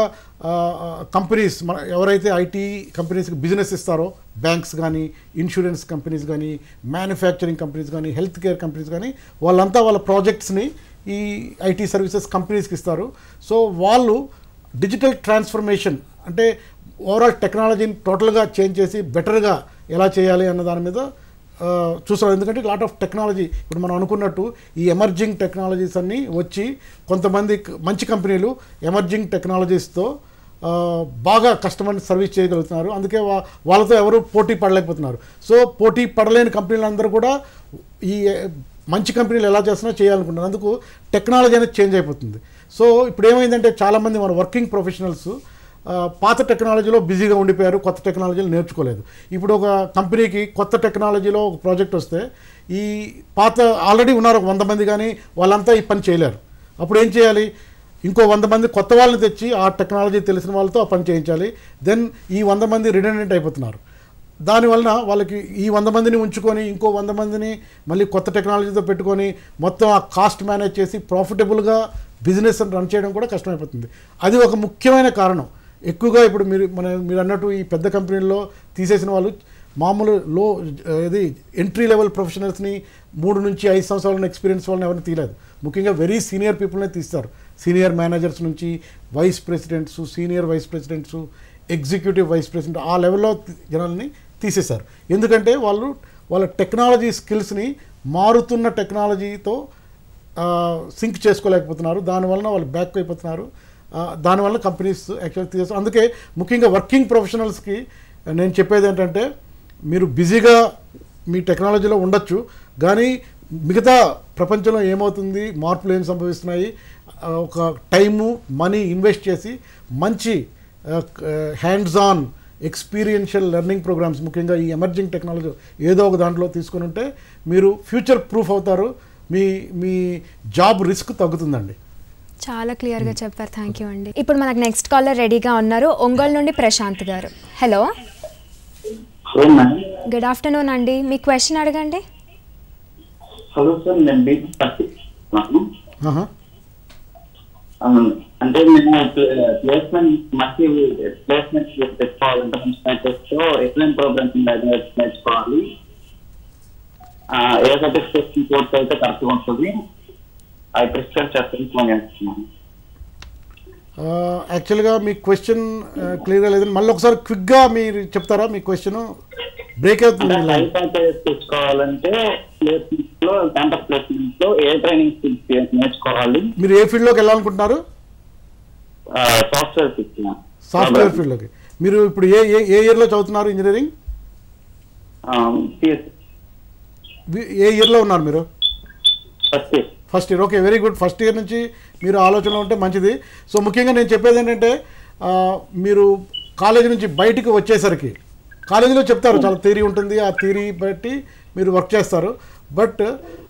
కంపెనీస్ మన ఎవరైతే ఐటీ కంపెనీస్కి బిజినెస్ ఇస్తారో బ్యాంక్స్ కానీ ఇన్సూరెన్స్ కంపెనీస్ కానీ మ్యానుఫ్యాక్చరింగ్ కంపెనీస్ కానీ హెల్త్ కేర్ కంపెనీస్ కానీ వాళ్ళంతా వాళ్ళ ప్రాజెక్ట్స్ని ఈ ఐటీ సర్వీసెస్ కంపెనీస్కి ఇస్తారు సో వాళ్ళు డిజిటల్ ట్రాన్స్ఫర్మేషన్ అంటే ఓవరాల్ టెక్నాలజీని టోటల్గా చేంజ్ చేసి బెటర్గా ఎలా చేయాలి అన్న దాని మీద ఆ, చూస్తున్నాం ఎందుకంటే లాట్ ఆఫ్ టెక్నాలజీ ఇప్పుడు మనం అనుకున్నట్టు ఈ ఎమర్జింగ్ టెక్నాలజీస్ అన్నీ వచ్చి కొంతమంది క- మంచి కంపెనీలు ఎమర్జింగ్ టెక్నాలజీస్తో ఆ, బాగా కస్టమర్ని సర్వీస్ చేయగలుగుతున్నారు అందుకే వా వాళ్ళతో ఎవరు పోటీ పడలేకపోతున్నారు సో పోటీ పడలేని కంపెనీలందరూ కూడా ఈ మంచి కంపెనీలు ఎలా చేస్తున్నా చేయాలనుకుంటున్నారు అందుకు టెక్నాలజీ అనేది చేంజ్ అయిపోతుంది సో ఇప్పుడు ఏమైందంటే చాలామంది మన వర్కింగ్ ప్రొఫెషనల్స్ ఆ, పాత టెక్నాలజీలో బిజీగా ఉండిపోయారు కొత్త టెక్నాలజీలు నేర్చుకోలేదు ఇప్పుడు ఒక కంపెనీకి కొత్త టెక్నాలజీలో ఒక ప్రాజెక్ట్ వస్తే ఈ పాత ఆల్రెడీ ఉన్నారు ఒక వంద మంది కానీ వాళ్ళంతా ఈ పని చేయలేరు అప్పుడు ఏం చేయాలి ఇంకో వంద మంది కొత్త వాళ్ళని తెచ్చి ఆ టెక్నాలజీ తెలిసిన వాళ్ళతో ఆ పని చేయించాలి దెన్ ఈ వంద మంది రిడెండెంట్ అయిపోతున్నారు దానివలన వాళ్ళకి ఈ వంద మందిని ఉంచుకొని ఇంకో వంద మందిని మళ్ళీ కొత్త టెక్నాలజీతో పెట్టుకొని మొత్తం ఆ కాస్ట్ మేనేజ్ చేసి ప్రాఫిటబుల్గా బిజినెస్ రన్ చేయడం కూడా కష్టమైపోతుంది అది ఒక ముఖ్యమైన కారణం ఎక్కువగా ఇప్పుడు మీరు మన మీరు అన్నట్టు ఈ పెద్ద కంపెనీల్లో తీసేసిన వాళ్ళు మామూలు లో ఇది ఎంట్రీ లెవెల్ ప్రొఫెషనల్స్ని మూడు నుంచి ఐదు సంవత్సరాల ఎక్స్పీరియన్స్ వాళ్ళని ఎవరిని తీయలేదు ముఖ్యంగా వెరీ సీనియర్ పీపుల్నే తీస్తారు సీనియర్ మేనేజర్స్ నుంచి vice presidents senior vice presidents executive vice president ఆ లెవెల్లో తి- జనాల్ని తీసేశారు ఎందుకంటే వాళ్ళు వాళ్ళ టెక్నాలజీ స్కిల్స్ని మారుతున్న టెక్నాలజీతో సింక్ చేసుకోలేకపోతున్నారు దానివలన వాళ్ళు బ్యాక్ అయిపోతున్నారు ఆ, దానివల్ల కంపెనీస్ యాక్చువల్గా తీసేస్తారు అందుకే ముఖ్యంగా వర్కింగ్ ప్రొఫెషనల్స్కి నేను చెప్పేది ఏంటంటే మీరు బిజీగా మీ టెక్నాలజీలో ఉండొచ్చు కానీ మిగతా ప్రపంచంలో ఏమవుతుంది మార్పులు ఏం సంభవిస్తున్నాయి ఆ, ఒక టైము మనీ ఇన్వెస్ట్ చేసి మంచి hands on experiential learning programmes ముఖ్యంగా ఈ ఎమర్జింగ్ టెక్నాలజీ ఏదో ఒక దాంట్లో తీసుకుని ఉంటే మీరు ఫ్యూచర్ ప్రూఫ్ అవుతారు మీ మీ జాబ్ రిస్క్ తగ్గుతుందండి చాలా క్లియర్గా చెప్పారు థ్యాంక్ యూ అండి ఇప్పుడు మనకు నెక్స్ట్ కాలర్ రెడీగా ఉన్నారు ఒంగోలు నుండి ప్రశాంత్ గారు hello hello ma'am good afternoon అండి మీ క్వశ్చన్ అడగండి హలో సార్ నేను బీటీ పట్టిస్తున్నాను ఆహా. అంటే నేను ప్లేస్మెంట్ మంచి ప్లేస్మెంట్ తెచ్చుకోవాలంటే మంచి ప్యాకేజ్తో ఎక్సలెంట్ ప్రోగ్రామ్స్ నేర్చుకోవాలి ఆ, ఏ సర్టిఫికేషన్ కోర్స్ అయితే కరెక్ట్గా ఉంటుంది ఐ ప్రిఫర్ చెప్పని ఫోన్ చేస్తున్నాను యాక్చువల్గా మీ క్వశ్చన్ క్లియర్గా లేదని మళ్ళీ ఒకసారి క్విక్గా మీరు చెప్తారా మీ క్వశ్చన్ బ్రేక్ అంటే అవుతుంది హై ప్యాకేజ్ తెచ్చుకోవాలంటే ప్లేస్మెంట్ లో క్యాంపస్ ప్లేస్మెంట్ లో ఏ ట్రైనింగ్ స్కిల్స్ నేర్చుకోవాలి మీరు ఏ ఫీల్డ్లోకి వెళ్ళాలనుకుంటున్నారు సాఫ్ట్వేర్ తెచ్చిన సాఫ్ట్వేర్ ఫీల్డ్లోకి మీరు ఇప్పుడు ఏ ఏ ఏ ఇయర్లో చదువుతున్నారు ఇంజనీరింగ్ వి- ఏ ఇయర్లో ఉన్నారు మీరు first first year okay very good first year నుంచి మీరు ఆలోచనలో ఉంటే మంచిది సో ముఖ్యంగా నేను చెప్పేది ఏంటంటే ఆ, మీరు కాలేజీ నుంచి బయటికి వచ్చేసరికి కాలేజీలో చెప్తారు చాలా థియరీ ఉంటుంది ఆ థియరీ బట్టి మీరు వర్క్ చేస్తారు but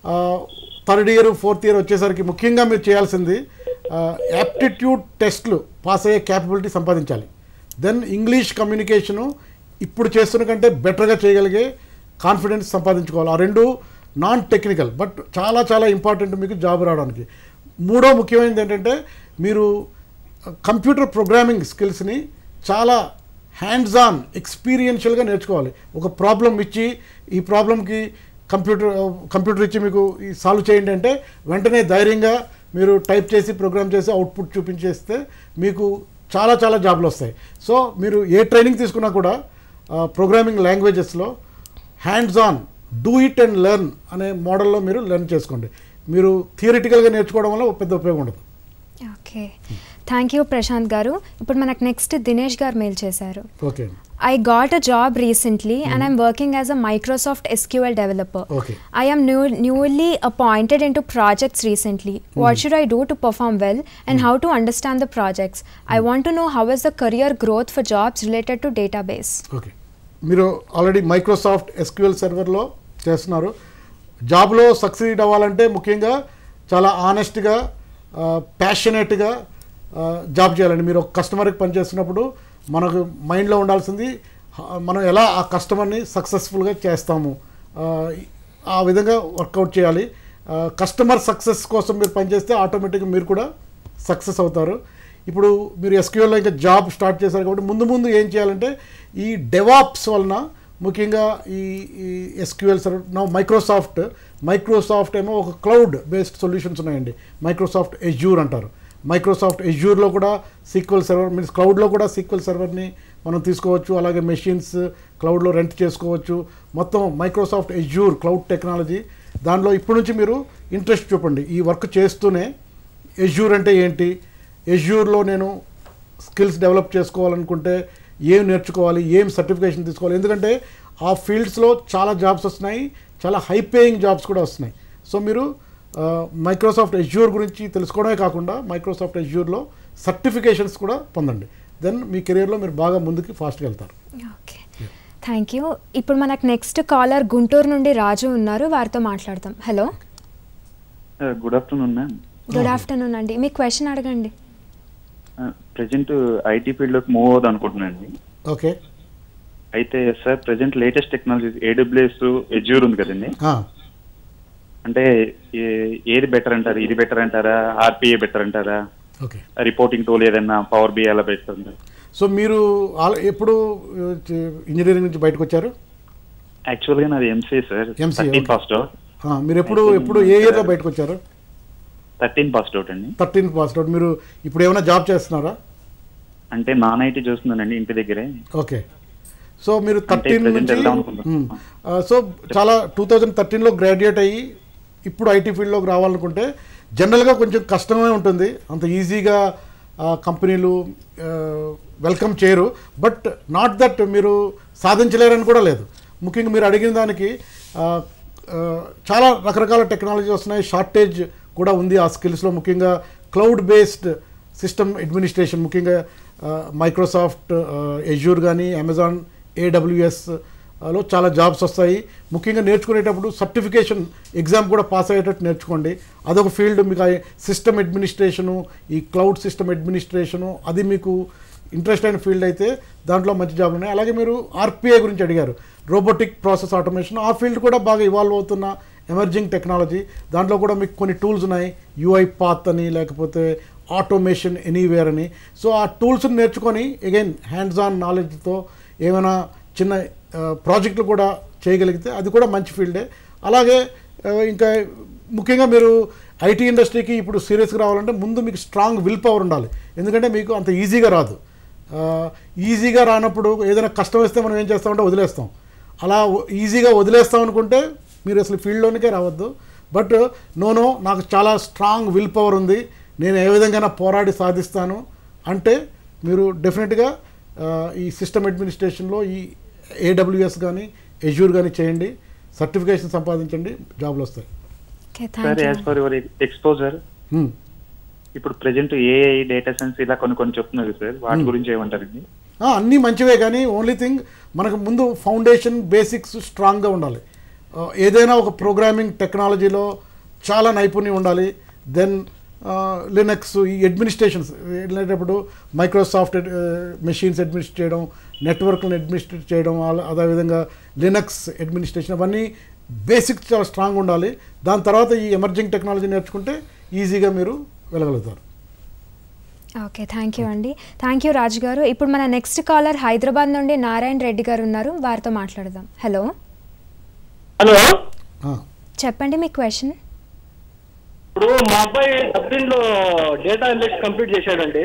third year fourth year వచ్చేసరికి ముఖ్యంగా మీరు చేయాల్సింది యాప్టిట్యూడ్ టెస్ట్లు పాస్ అయ్యే క్యాపబిలిటీ సంపాదించాలి దెన్ ఇంగ్లీష్ కమ్యూనికేషను ఇప్పుడు చేస్తున్న కంటే బెటర్గా చేయగలిగే కాన్ఫిడెన్స్ సంపాదించుకోవాలి ఆ రెండు నాన్ టెక్నికల్ బట్ చాలా చాలా ఇంపార్టెంట్ మీకు జాబ్ రావడానికి మూడో ముఖ్యమైనది ఏంటంటే మీరు కంప్యూటర్ ప్రోగ్రామింగ్ స్కిల్స్ని చాలా హ్యాండ్స్ ఆన్ ఎక్స్పీరియన్షియల్గా నేర్చుకోవాలి ఒక ప్రాబ్లం ఇచ్చి ఈ ప్రాబ్లంకి కంప్యూటర్ కంప్యూటర్ ఇచ్చి మీకు ఈ సాల్వ్ చేయండి అంటే వెంటనే ధైర్యంగా మీరు టైప్ చేసి ప్రోగ్రామ్ చేసి అవుట్పుట్ చూపించేస్తే మీకు చాలా చాలా జాబ్లు వస్తాయి సో మీరు ఏ ట్రైనింగ్ తీసుకున్నా కూడా ప్రోగ్రామింగ్ లాంగ్వేజెస్లో hands on do it and learn అనే మోడల్లో మీరు లెర్న్ చేసుకోండి మీరు థియరిటికల్గా నేర్చుకోవడం వల్ల పెద్ద ఉపయోగం ఉండదు ఓకే థ్యాంక్ యూ ప్రశాంత్ గారు ఇప్పుడు మనకు నెక్స్ట్ దినేష్ గారు మెయిల్ చేశారు okay I got a job recently and I'm working as a Microsoft SQL developer. Okay. I am new, newly appointed into projects recently. What should I do to perform well and how to understand the projects? I want to know how is the career growth for jobs related to database. Okay మీరు already Microsoft SQL సర్వర్లో చేస్తున్నారు జాబ్లో succeed అవ్వాలంటే ముఖ్యంగా చాలా ఆనెస్ట్గా ప్యాషనేట్గా job చేయాలండి మీరు ఒక కస్టమర్కి పనిచేస్తున్నప్పుడు మనకు మైండ్లో ఉండాల్సింది హ- మనం ఎలా ఆ కస్టమర్ని సక్సెస్ఫుల్గా చేస్తాము ఆ, ఆ విధంగా వర్కౌట్ చేయాలి కస్టమర్ సక్సెస్ కోసం మీరు పనిచేస్తే ఆటోమేటిక్గా మీరు కూడా సక్సెస్ అవుతారు ఇప్పుడు మీరు ఎస్క్యూఎల్లో ఇంకా జాబ్ స్టార్ట్ చేశారు కాబట్టి ముందు ముందు ఏం చేయాలంటే ఈ డెవాప్స్ వలన ముఖ్యంగా ఈ ఈ ఎస్క్యూఎల్ సర్వర్ నా మైక్రోసాఫ్ట్ మైక్రోసాఫ్ట్ ఏమో ఒక క్లౌడ్ బేస్డ్ సొల్యూషన్స్ ఉన్నాయండి మైక్రోసాఫ్ట్ ఎజ్యూర్ అంటారు మైక్రోసాఫ్ట్ ఎజ్యూర్లో కూడా సీక్వెల్ సర్వర్ మీన్స్ క్లౌడ్లో కూడా సీక్వెల్ సర్వర్ని మనం తీసుకోవచ్చు అలాగే మెషిన్స్ క్లౌడ్లో రెంట్ చేసుకోవచ్చు మొత్తం మైక్రోసాఫ్ట్ ఎజ్యూర్ క్లౌడ్ టెక్నాలజీ దానిలో ఇప్పటి నుంచి మీరు ఇంట్రెస్ట్ చూపండి ఈ వర్క్ చేస్తూనే ఎజ్యూర్ అంటే ఏంటి ఎజ్యూర్లో నేను స్కిల్స్ డెవలప్ చేసుకోవాలనుకుంటే ఏం నేర్చుకోవాలి ఏం సర్టిఫికేషన్ తీసుకోవాలి ఎందుకంటే ఆ ఫీల్డ్స్లో చాలా జాబ్స్ వస్తున్నాయి చాలా హై పేయింగ్ జాబ్స్ కూడా వస్తున్నాయి సో మీరు మైక్రోసాఫ్ట్ ఎజ్యూర్ గురించి తెలుసుకోవడమే కాకుండా మైక్రోసాఫ్ట్ ఎజ్యూర్లో సర్టిఫికేషన్స్ కూడా పొందండి దెన్ మీ కెరియర్లో మీరు బాగా ముందుకి ఫాస్ట్గా వెళ్తారు ఓకే థ్యాంక్ యూ ఇప్పుడు మనకు నెక్స్ట్ కాలర్ గుంటూరు నుండి రాజు ఉన్నారు వారితో మాట్లాడతాం hello good afternoon ma'am good afternoon అండి మీ క్వశ్చన్ అడగండి ప్రజెంట్ ఐటీ ఫీల్డ్లోకి మూవ్ అవుదాం అనుకుంటున్నాను ఓకే అయితే sir present latest technologies AWS Azure ఉంది కదండి అంటే ఏ- ఏది బెటర్ అంటారు ఇది బెటర్ అంటారా ఆర్పిఏ బెటర్ అంటారా ఓకే రిపోర్టింగ్ టూల్ ఏదైనా పవర్ బి అలా బెటర్ అంటారా సో మీరు ఆల్- ఎప్పుడు ఇంజనీరింగ్ నుంచి బయటకు వచ్చారు యాక్చువల్గా నాది MCA sir MCA, thirteen okay. Past out ఆ, మీరు ఎప్పుడు ఎప్పుడు ఏ ఇయర్లో బయటకు వచ్చారు థర్టీన్ పాస్ట్ అవుట్ అండి థర్టీన్ పాస్ అవుట్ మీరు ఇప్పుడు ఏమైనా జాబ్ చేస్తున్నారా అంటే నాన్ ఐటీ చూస్తున్నానండి ఇంటి దగ్గరే ఓకే సో మీరు థర్టీన్ present నుంచి వెళ్దాం అనుకుంటున్నాం. మ్మ్. ఆ, సో చాలా టూ థౌజండ్ థర్టీన్లో గ్రాడ్యుయేట్ అయ్యి ఇప్పుడు ఐటీ ఫీల్డ్లోకి రావాలనుకుంటే జనరల్గా కొంచెం కష్టమే ఉంటుంది అంత ఈజీగా ఆ, కంపెనీలు ఆ, వెల్కమ్ చేయరు బట్ నాట్ దట్ మీరు సాధించలేరని కూడా లేదు ముఖ్యంగా మీరు అడిగిన దానికి ఆ, ఆ, చాలా రకరకాల టెక్నాలజీ వస్తున్నాయి షార్టేజ్ కూడా ఉంది ఆ స్కిల్స్లో ముఖ్యంగా క్లౌడ్ బేస్డ్ సిస్టమ్ అడ్మినిస్ట్రేషన్ ముఖ్యంగా మైక్రోసాఫ్ట్ ఎజ్యూర్ కానీ అమెజాన్ ఏడబ్ల్యూఎస్ లో చాలా జాబ్స్ వస్తాయి ముఖ్యంగా నేర్చుకునేటప్పుడు సర్టిఫికేషన్ ఎగ్జామ్ కూడా పాస్ అయ్యేటట్టు నేర్చుకోండి అదొక ఫీల్డ్ మీకు సిస్టమ్ అడ్మినిస్ట్రేషను ఈ క్లౌడ్ సిస్టమ్ అడ్మినిస్ట్రేషను అది మీకు ఇంట్రెస్ట్ అయిన ఫీల్డ్ అయితే దాంట్లో మంచి జాబ్లు ఉన్నాయి అలాగే మీరు ఆర్పిఐ గురించి అడిగారు రోబోటిక్ ప్రాసెస్ ఆటోమేషన్ ఆ ఫీల్డ్ కూడా బాగా ఇవాల్వ్ అవుతున్న ఎమర్జింగ్ టెక్నాలజీ దాంట్లో కూడా మీకు కొన్ని టూల్స్ ఉన్నాయి యూఐ పాత్ అని లేకపోతే ఆటోమేషన్ ఎనీవేర్ అని సో ఆ టూల్స్ని నేర్చుకొని అగైన్ హ్యాండ్స్ ఆన్ నాలెడ్జ్తో ఏమైనా చిన్న ప్రాజెక్టులు కూడా చేయగలిగితే అది కూడా మంచి ఫీల్డే అలాగే ఆ, ఇంకా ముఖ్యంగా మీరు ఐటీ ఇండస్ట్రీకి ఇప్పుడు సీరియస్గా రావాలంటే ముందు మీకు స్ట్రాంగ్ విల్ పవర్ ఉండాలి ఎందుకంటే మీకు అంత ఈజీగా రాదు ఆ, ఈజీగా రానప్పుడు ఏదైనా కష్టం వస్తే మనం ఏం చేస్తామంటే వదిలేస్తాం అలా వ- ఈజీగా వదిలేస్తాం అనుకుంటే మీరు అసలు ఫీల్డ్లోనికే రావద్దు బట్ నోనో నాకు చాలా స్ట్రాంగ్ విల్ పవర్ ఉంది నేను ఏ విధంగా పోరాడి సాధిస్తాను అంటే మీరు డెఫినెట్గా ఆ, ఈ సిస్టమ్ అడ్మినిస్ట్రేషన్లో ఈ ఏడబ్ల్యూఎస్ కానీ ఎజ్యూర్ కానీ చేయండి సర్టిఫికేషన్ సంపాదించండి జాబ్లు వస్తాయి okay sir thank as you for your exposure hmm. ఇప్పుడు ప్రెజెంట్ ఏఐ డేటా సైన్స్ ఇలా కొన్ని కొన్ని చెప్తున్నారు సార్ వాటి గురించి ఏమంటారండి ఆ, అన్నీ మంచివే కానీ ఓన్లీ థింగ్ మనకు ముందు ఫౌండేషన్ బేసిక్స్ స్ట్రాంగ్గా ఉండాలి ఆ, ఏదైనా ఒక ప్రోగ్రామింగ్ టెక్నాలజీలో చాలా నైపుణ్యం ఉండాలి దెన్ లినక్స్ ఈ అడ్మినిస్ట్రేషన్స్ వెళ్ళేటప్పుడు మైక్రోసాఫ్ట్ మెషిన్స్ అడ్మినిస్ట్రేట్ చేయడం నెట్వర్క్లను అడ్మినిస్ట్రేట్ చేయడం అలా- అదేవిధంగా లినక్స్ అడ్మినిస్ట్రేషన్ అవన్నీ బేసిక్స్ చాలా స్ట్రాంగ్ ఉండాలి దాని తర్వాత ఈ ఎమర్జింగ్ టెక్నాలజీ నేర్చుకుంటే ఈజీగా మీరు వెళ్ళగలుగుతారు ఓకే థ్యాంక్ యూ అండి థ్యాంక్ యూ రాజు గారు ఇప్పుడు మన నెక్స్ట్ కాలర్ హైదరాబాద్ నుండి నారాయణ రెడ్డి గారు ఉన్నారు వారితో మాట్లాడదాం హలో హలో ఆ, చెప్పండి మీ క్వశ్చన్ ఇప్పుడు మా అబ్బాయి డబ్లిన్ లో డేటా అనలిస్ట్ కంప్లీట్ చేశాడండి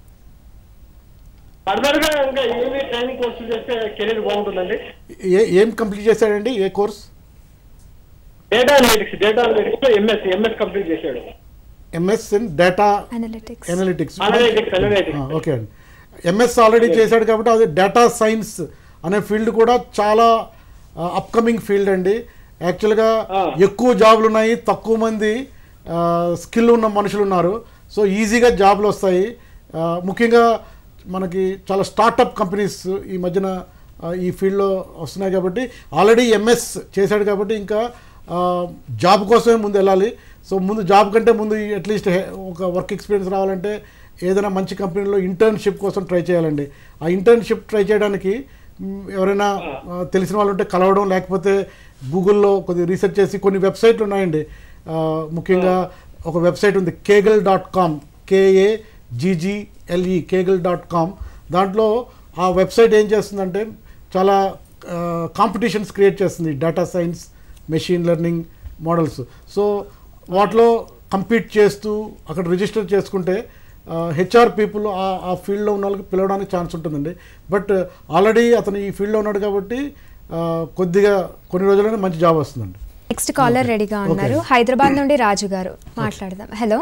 ఫర్దర్ గా ఇంకా ఏమి ట్రైనింగ్ కోర్సు చేస్తే కెరీర్ బాగుంటుందండి ఏ ఏం కంప్లీట్ చేశాడండి ఏ course data analytics data analytics లో ఎంఎస్ ఎంఎస్ కంప్లీట్ చేశాడు MS in data analytics analytics analytics analytics okay అండి ఎంఎస్ ఆల్రెడీ చేశాడు కాబట్టి అది డేటా సైన్స్ అనే ఫీల్డ్ కూడా చాలా అప్కమింగ్ ఫీల్డ్ అండి యాక్చువల్గా ఆ. ఎక్కువ జాబ్లు ఉన్నాయి తక్కువ మంది స్కిల్ ఉన్న మనుషులు ఉన్నారు సో ఈజీగా జాబ్లు వస్తాయి ఆ, ముఖ్యంగా మనకి చాలా స్టార్టప్ కంపెనీస్ ఈ మధ్యన ఆ, ఈ ఫీల్డ్లో వస్తున్నాయి కాబట్టి ఆల్రెడీ ఎంఎస్ చేశాడు కాబట్టి ఇంకా ఆ, జాబ్ కోసమే ముందు వెళ్ళాలి సో ముందు జాబ్ కంటే ముందు అట్లీస్ట్ ఒక వర్క్ ఎక్స్పీరియన్స్ రావాలంటే ఏదైనా మంచి కంపెనీలో ఇంటర్న్షిప్ కోసం ట్రై చేయాలండి ఆ ఇంటర్న్షిప్ ట్రై చేయడానికి మ్, ఎవరైనా ఆ, తెలిసిన వాళ్ళు ఉంటే కలవడం లేకపోతే గూగుల్లో కొద్దిగా రీసెర్చ్ చేసి కొన్ని వెబ్సైట్లు ఉన్నాయండి ఆ, ముఖ్యంగా ఒక వెబ్సైట్ ఉంది Kaggle dot com KA GGLE Kaggle dot com దాంట్లో ఆ వెబ్సైట్ ఏం చేస్తుందంటే చాలా కాంపిటీషన్స్ క్రియేట్ చేస్తుంది data science machine learning models so వాటిలో కంపీట్ చేస్తూ అక్కడ రిజిస్టర్ చేసుకుంటే హెచ్ఆర్ పీపుల్ ఆ ఫీల్డ్లో ఉన్న వాళ్ళకి పిలవడానికి ఛాన్స్ ఉంటుందండి బట్ ఆల్రెడీ అతను ఈ ఫీల్డ్లో ఉన్నాడు కాబట్టి ఆ, కొద్దిగా కొన్ని రోజుల్లోనే మంచి జాబ్ వస్తుందండి నెక్స్ట్ కాలర్ రెడీగా ఉన్నారు Okay. హైదరాబాద్ నుండి రాజు గారు మాట్లాడదాం hello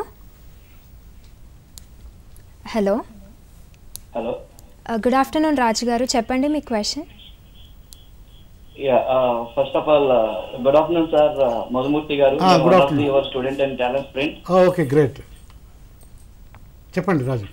hello hello good afternoon Raju గారు చెప్పండి మీ question yeah first of all good afternoon sir Madhumurthy గారు Ah, good afternoon. Your student and talent friend okay great చెప్పండి Raju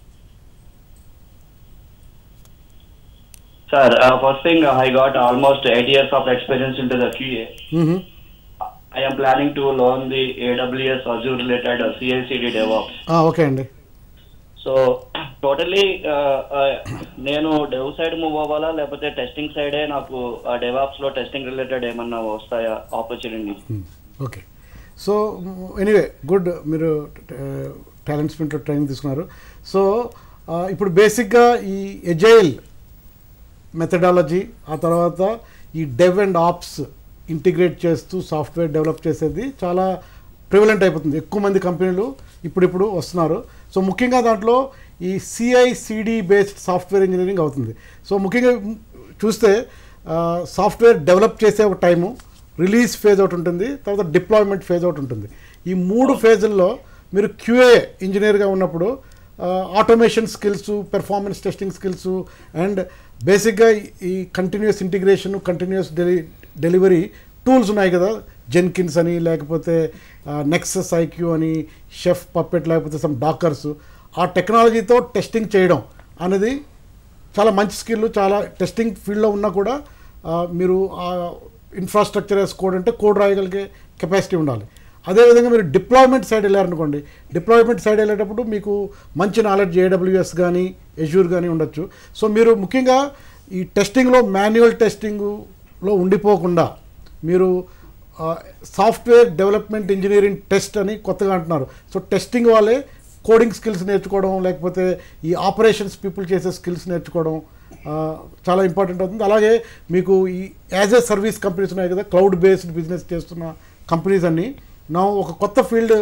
sir first thing I got almost eight years of experience in to the QA hmm. I am planning to learn the AWS Azure related uh, CI/CD DevOps. ఆ, okay అండి so totally నేను dev side move అవ్వాలా లేకపోతే testing సైడే నాకు DevOps లో testing related ఏమన్నా వస్తాయా opportunity okay so anyway good మీరు టాలెంట్ స్ప్రింట్లో ట్రైనింగ్ తీసుకున్నారు సో ఆ, ఇప్పుడు బేసిక్గా ఈ ఎజైల్ మెథడాలజీ ఆ తర్వాత ఈ డెవ్ అండ్ ఆప్స్ ఇంటిగ్రేట్ చేస్తూ సాఫ్ట్వేర్ డెవలప్ చేసేది చాలా ప్రివలెంట్ అయిపోతుంది ఎక్కువ మంది కంపెనీలు ఇప్పుడిప్పుడు వస్తున్నారు సో ముఖ్యంగా దాంట్లో ఈ సిఐసిడి బేస్డ్ సాఫ్ట్వేర్ ఇంజనీరింగ్ అవుతుంది సో ముఖ్యంగా చూస్తే సాఫ్ట్వేర్ డెవలప్ చేసే ఒక టైము రిలీజ్ ఫేజ్ ఒకటి ఉంటుంది తర్వాత డిప్లాయ్మెంట్ ఫేజ్ ఒకటి ఉంటుంది ఈ మూడు ఫేజుల్లో మీరు క్యూఏ ఇంజనీర్గా ఉన్నప్పుడు automation skills performance testing skills and బేసిక్గా ఈ continuous integration continuous deli delivery tools ఉన్నాయి కదా జెన్కిన్స్ అని లేకపోతే నెక్సస్ ఐక్యూ అని షెఫ్ పప్పెట్ లేకపోతే సమ్ డాకర్స్ ఆ టెక్నాలజీతో టెస్టింగ్ చేయడం అనేది చాలా మంచి స్కిల్ చాలా టెస్టింగ్ ఫీల్డ్లో ఉన్నా కూడా ఆ, మీరు ఆ ఇన్ఫ్రాస్ట్రక్చర్ యాజ్ కోడ్ అంటే కోడ్ రాయగలిగే కెపాసిటీ ఉండాలి అదేవిధంగా మీరు డిప్లాయ్మెంట్ సైడ్ వెళ్ళారనుకోండి డిప్లాయ్మెంట్ సైడ్ వెళ్ళేటప్పుడు మీకు మంచి నాలెడ్జ్ ఏడబ్ల్యూఎస్ కానీ ఎజ్యూర్ కానీ ఉండొచ్చు సో మీరు ముఖ్యంగా ఈ టెస్టింగ్లో మాన్యువల్ టెస్టింగ్లో ఉండిపోకుండా మీరు సాఫ్ట్వేర్ డెవలప్మెంట్ ఇంజనీరింగ్ టెస్ట్ అని కొత్తగా అంటున్నారు సో టెస్టింగ్ వాళ్ళే కోడింగ్ స్కిల్స్ నేర్చుకోవడం లేకపోతే ఈ ఆపరేషన్స్ పీపుల్ చేసే స్కిల్స్ నేర్చుకోవడం ఆ, చాలా ఇంపార్టెంట్ అవుతుంది అలాగే మీకు ఈ యాజ్ ఏ సర్వీస్ కంపెనీస్ ఉన్నాయి కదా క్లౌడ్ బేస్డ్ బిజినెస్ చేస్తున్న కంపెనీస్ అన్నీ నా ఒక కొత్త ఫీల్డ్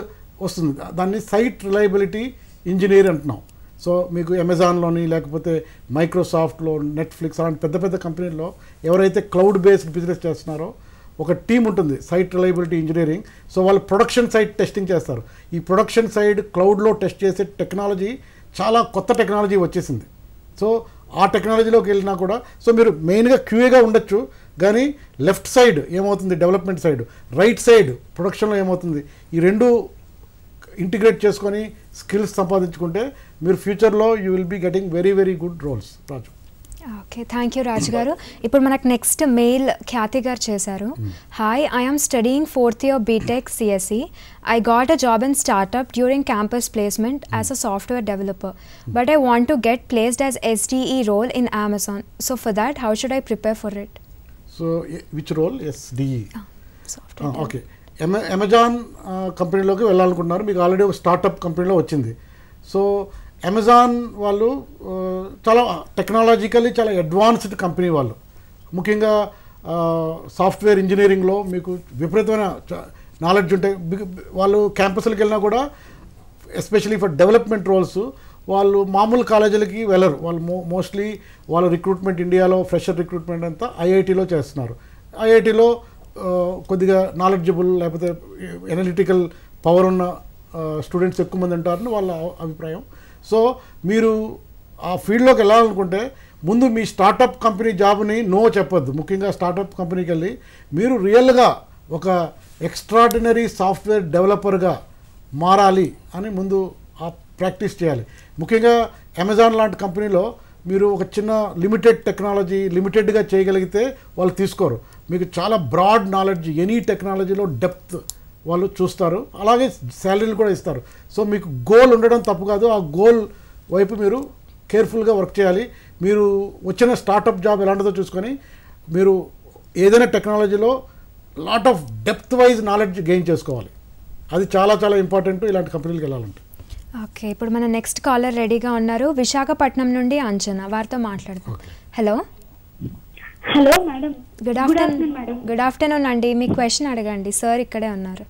వస్తుంది దాన్ని సైట్ రిలయబిలిటీ ఇంజనీర్ అంటున్నాం సో మీకు అమెజాన్లోని లేకపోతే మైక్రోసాఫ్ట్లో నెట్ఫ్లిక్స్ అలాంటి పెద్ద పెద్ద కంపెనీల్లో ఎవరైతే క్లౌడ్ బేస్డ్ బిజినెస్ చేస్తున్నారో ఒక టీం ఉంటుంది సైట్ రిలయబిలిటీ ఇంజనీరింగ్ సో వాళ్ళు ప్రొడక్షన్ సైట్ టెస్టింగ్ చేస్తారు ఈ ప్రొడక్షన్ సైడ్ క్లౌడ్లో టెస్ట్ చేసే టెక్నాలజీ చాలా కొత్త టెక్నాలజీ వచ్చేసింది సో ఆ టెక్నాలజీలోకి వెళ్ళినా కూడా సో మీరు మెయిన్గా క్యూఏగా ఉండొచ్చు కానీ లెఫ్ట్ సైడ్ ఏమవుతుంది డెవలప్మెంట్ సైడ్ రైట్ సైడ్ ప్రొడక్షన్లో ఏమవుతుంది ఈ రెండు ఇంటిగ్రేట్ చేసుకొని స్కిల్స్ సంపాదించుకుంటే మీరు ఫ్యూచర్లో you will be getting very very good roles Raju okay thank you Raju గారు ఇప్పుడు మనకు నెక్స్ట్ మెయిల్ ఖ్యాతి గారు చేశారు hi I'm studying fourth year BTech CSC I got a job in startup during campus placement as a software developer but I want to get placed as SDE role in Amazon so for that how should I prepare for it so which role SDE software okay ఎమ Amazon ఆ, కంపెనీలోకి వెళ్ళాలనుకుంటున్నారు మీకు already ఒక startup కంపెనీలో వచ్చింది so Amazon వాళ్ళు ఆ, చాలా టెక్నాలజికల్లీ చాలా అడ్వాన్స్డ్ కంపెనీ వాళ్ళు ముఖ్యంగా ఆ, సాఫ్ట్వేర్ ఇంజనీరింగ్లో మీకు విపరీతమైన నాలెడ్జ్ ఉంటాయి బిగ్- వాళ్ళు క్యాంపస్లకు వెళ్ళినా కూడా ఎస్పెషలీ ఫర్ డెవలప్మెంట్ రోల్స్ వాళ్ళు మామూలు కాలేజీలకి వెళ్ళరు వాళ్ళు మో మోస్ట్లీ వాళ్ళ రిక్రూట్మెంట్ ఇండియాలో ఫ్రెషర్ రిక్రూట్మెంట్ అంతా ఐఐటీలో చేస్తున్నారు ఐఐటీలో కొద్దిగా నాలెడ్జబుల్ లేకపోతే ఎనలిటికల్ పవర్ ఉన్న స్టూడెంట్స్ ఎక్కువ మంది ఉంటారని వాళ్ళ అభిప్రాయం సో మీరు ఆ ఫీల్డ్లోకి వెళ్ళాలనుకుంటే ముందు మీ స్టార్టప్ కంపెనీ జాబ్ని నో చెప్పొద్దు ముఖ్యంగా స్టార్టప్ కంపెనీకి వెళ్ళి మీరు రియల్గా ఒక ఎక్స్ట్రాడినరీ సాఫ్ట్వేర్ డెవలపర్గా మారాలి అని ముందు ఆ ప్రాక్టీస్ చేయాలి ముఖ్యంగా అమెజాన్ లాంటి కంపెనీలో మీరు ఒక చిన్న లిమిటెడ్ టెక్నాలజీ లిమిటెడ్గా చేయగలిగితే వాళ్ళు తీసుకోరు మీకు చాలా బ్రాడ్ నాలెడ్జ్ ఎనీ టెక్నాలజీలో డెప్త్ వాళ్ళు చూస్తారు అలాగే శాలరీలు కూడా ఇస్తారు సో మీకు గోల్ ఉండడం తప్పు కాదు ఆ గోల్ వైపు మీరు కేర్ఫుల్గా వర్క్ చేయాలి మీరు వచ్చిన స్టార్టప్ జాబ్ ఎలాంటిదో చూసుకొని మీరు ఏదైనా టెక్నాలజీలో lot of depth wise knowledge gain చేసుకోవాలి అది చాలా చాలా ఇంపార్టెంట్ ఇలాంటి కంపెనీలకు వెళ్ళాలంటే ఓకే ఇప్పుడు మన నెక్స్ట్ కాలర్ రెడీగా ఉన్నారు విశాఖపట్నం నుండి అంజన వారితో మాట్లాడదాం hello hello madam good afternoon good afternoon అండి మీ క్వశ్చన్ అడగండి సార్ ఇక్కడే ఉన్నారు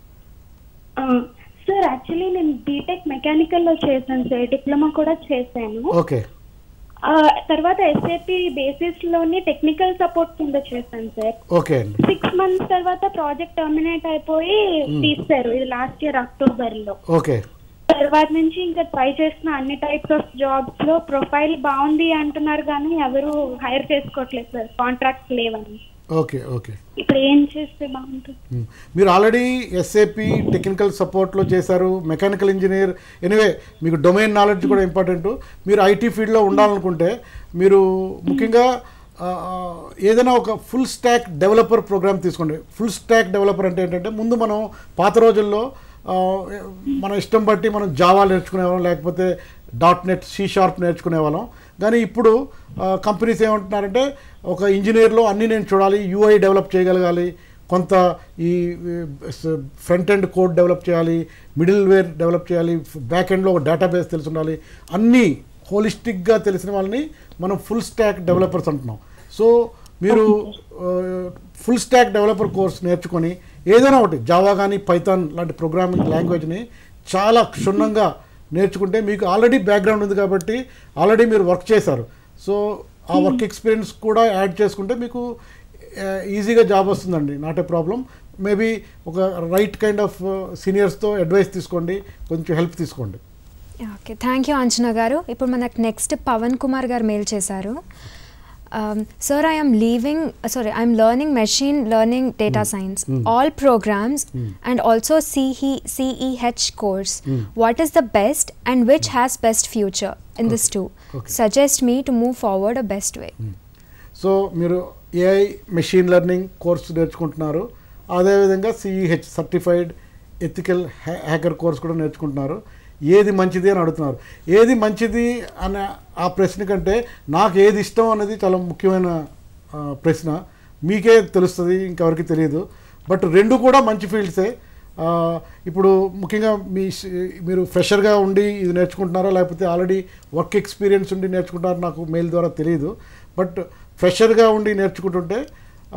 సార్ యాక్చువల్లీ నేను బీటెక్ మెకానికల్ లో చేశాను సార్ డిప్లొమా కూడా చేశాను ఓకే ఆ, తర్వాత ఎస్ఏపి బేసిస్ లోని టెక్నికల్ సపోర్ట్ కింద చేశాను సార్ ఓకే అండి సిక్స్ మంత్స్ తర్వాత ప్రాజెక్ట్ టర్మినేట్ అయిపోయి తీస్తారు ఇది లాస్ట్ ఇయర్ అక్టోబర్ లో ఓకే తర్వాత నుంచి ఇంకా ట్రై చేసిన అన్ని టైప్స్ ఆఫ్ జాబ్స్ లో ప్రొఫైల్ బాగుంది అంటున్నారు కానీ ఎవరు హైర్ చేసుకోవట్లేదు సార్ కాంట్రాక్ట్స్ లేవని ఓకే ఓకే ఇప్పుడు ఏం చేస్తే బాగుంటుంది మ్మ్. మీరు ఆల్రెడీ ఎస్ఏపి టెక్నికల్ సపోర్ట్లో చేశారు మెకానికల్ ఇంజనీర్ ఎనివే మీకు డొమైన్ నాలెడ్జ్ కూడా ఇంపార్టెంట్ మీరు ఐటీ ఫీల్డ్లో ఉండాలనుకుంటే మీరు ముఖ్యంగా ఆ, ఆ, ఏదైనా ఒక ఫుల్ స్టాక్ డెవలపర్ ప్రోగ్రామ్ తీసుకోండి ఫుల్ స్టాక్ డెవలపర్ అంటే ఏంటంటే ముందు మనం పాత రోజుల్లో ఆ, మన ఇష్టం బట్టి మనం జావా నేర్చుకునేవాళ్ళం లేకపోతే డాట్ నెట్ సి షార్ప్ నేర్చుకునేవాళ్ళం కానీ ఇప్పుడు కంపెనీస్ ఏమంటున్నారంటే ఒక ఇంజనీర్లో అన్నీ నేను చూడాలి యూఐ డెవలప్ చేయగలగాలి కొంత ఈ ఫ్రంట్ ఎండ్ కోడ్ డెవలప్ చేయాలి మిడిల్ వేర్ డెవలప్ చేయాలి బ్యాక్ ఎండ్లో ఒక డేటాబేస్ తెలిసి ఉండాలి అన్నీ హోలిస్టిక్గా తెలిసిన వాళ్ళని మనం ఫుల్ స్టాక్ డెవలపర్స్ అంటున్నాం సో మీరు ఫుల్ స్టాక్ డెవలపర్ కోర్స్ నేర్చుకొని ఏదైనా ఒకటి జావా కానీ పైథాన్ లాంటి ప్రోగ్రామింగ్ లాంగ్వేజ్ని చాలా క్షుణ్ణంగా నేర్చుకుంటే మీకు ఆల్రెడీ బ్యాక్గ్రౌండ్ ఉంది కాబట్టి ఆల్రెడీ మీరు వర్క్ చేశారు సో ఆ వర్క్ ఎక్స్పీరియన్స్ కూడా యాడ్ చేసుకుంటే మీకు ఈజీగా జాబ్ వస్తుందండి నాట్ ఏ ప్రాబ్లం మేబీ ఒక రైట్ కైండ్ ఆఫ్ సీనియర్స్తో అడ్వైస్ తీసుకోండి కొంచెం హెల్ప్ తీసుకోండి ఓకే థ్యాంక్ యూ అంజనా గారు ఇప్పుడు మనకు నెక్స్ట్ పవన్ కుమార్ గారు మెయిల్ చేశారు sir I'm leaving sorry I'm learning machine learning data science all programs and also సిహి CEH course what is the best and which has best future in this to suggest me to move forward a best way so మీరు AI machine learning course నేర్చుకుంటున్నారు అదేవిధంగా CEH certified ethical hacker course కూడా నేర్చుకుంటున్నారు ఏది మంచిది అని అడుగుతున్నారు ఏది మంచిది అనే ఆ ప్రశ్న కంటే నాకు ఏది ఇష్టం అనేది చాలా ముఖ్యమైన ఆ, ప్రశ్న మీకే తెలుస్తుంది ఇంకెవరికి తెలియదు బట్ రెండు కూడా మంచి ఫీల్డ్సే ఆ, ఇప్పుడు ముఖ్యంగా మీ స్- మీరు ఫ్రెషర్గా ఉండి ఇది నేర్చుకుంటున్నారా లేకపోతే ఆల్రెడీ వర్క్ ఎక్స్పీరియన్స్ ఉండి నేర్చుకుంటారో నాకు మెయిల్ ద్వారా తెలియదు బట్ ఫ్రెషర్గా ఉండి నేర్చుకుంటుంటే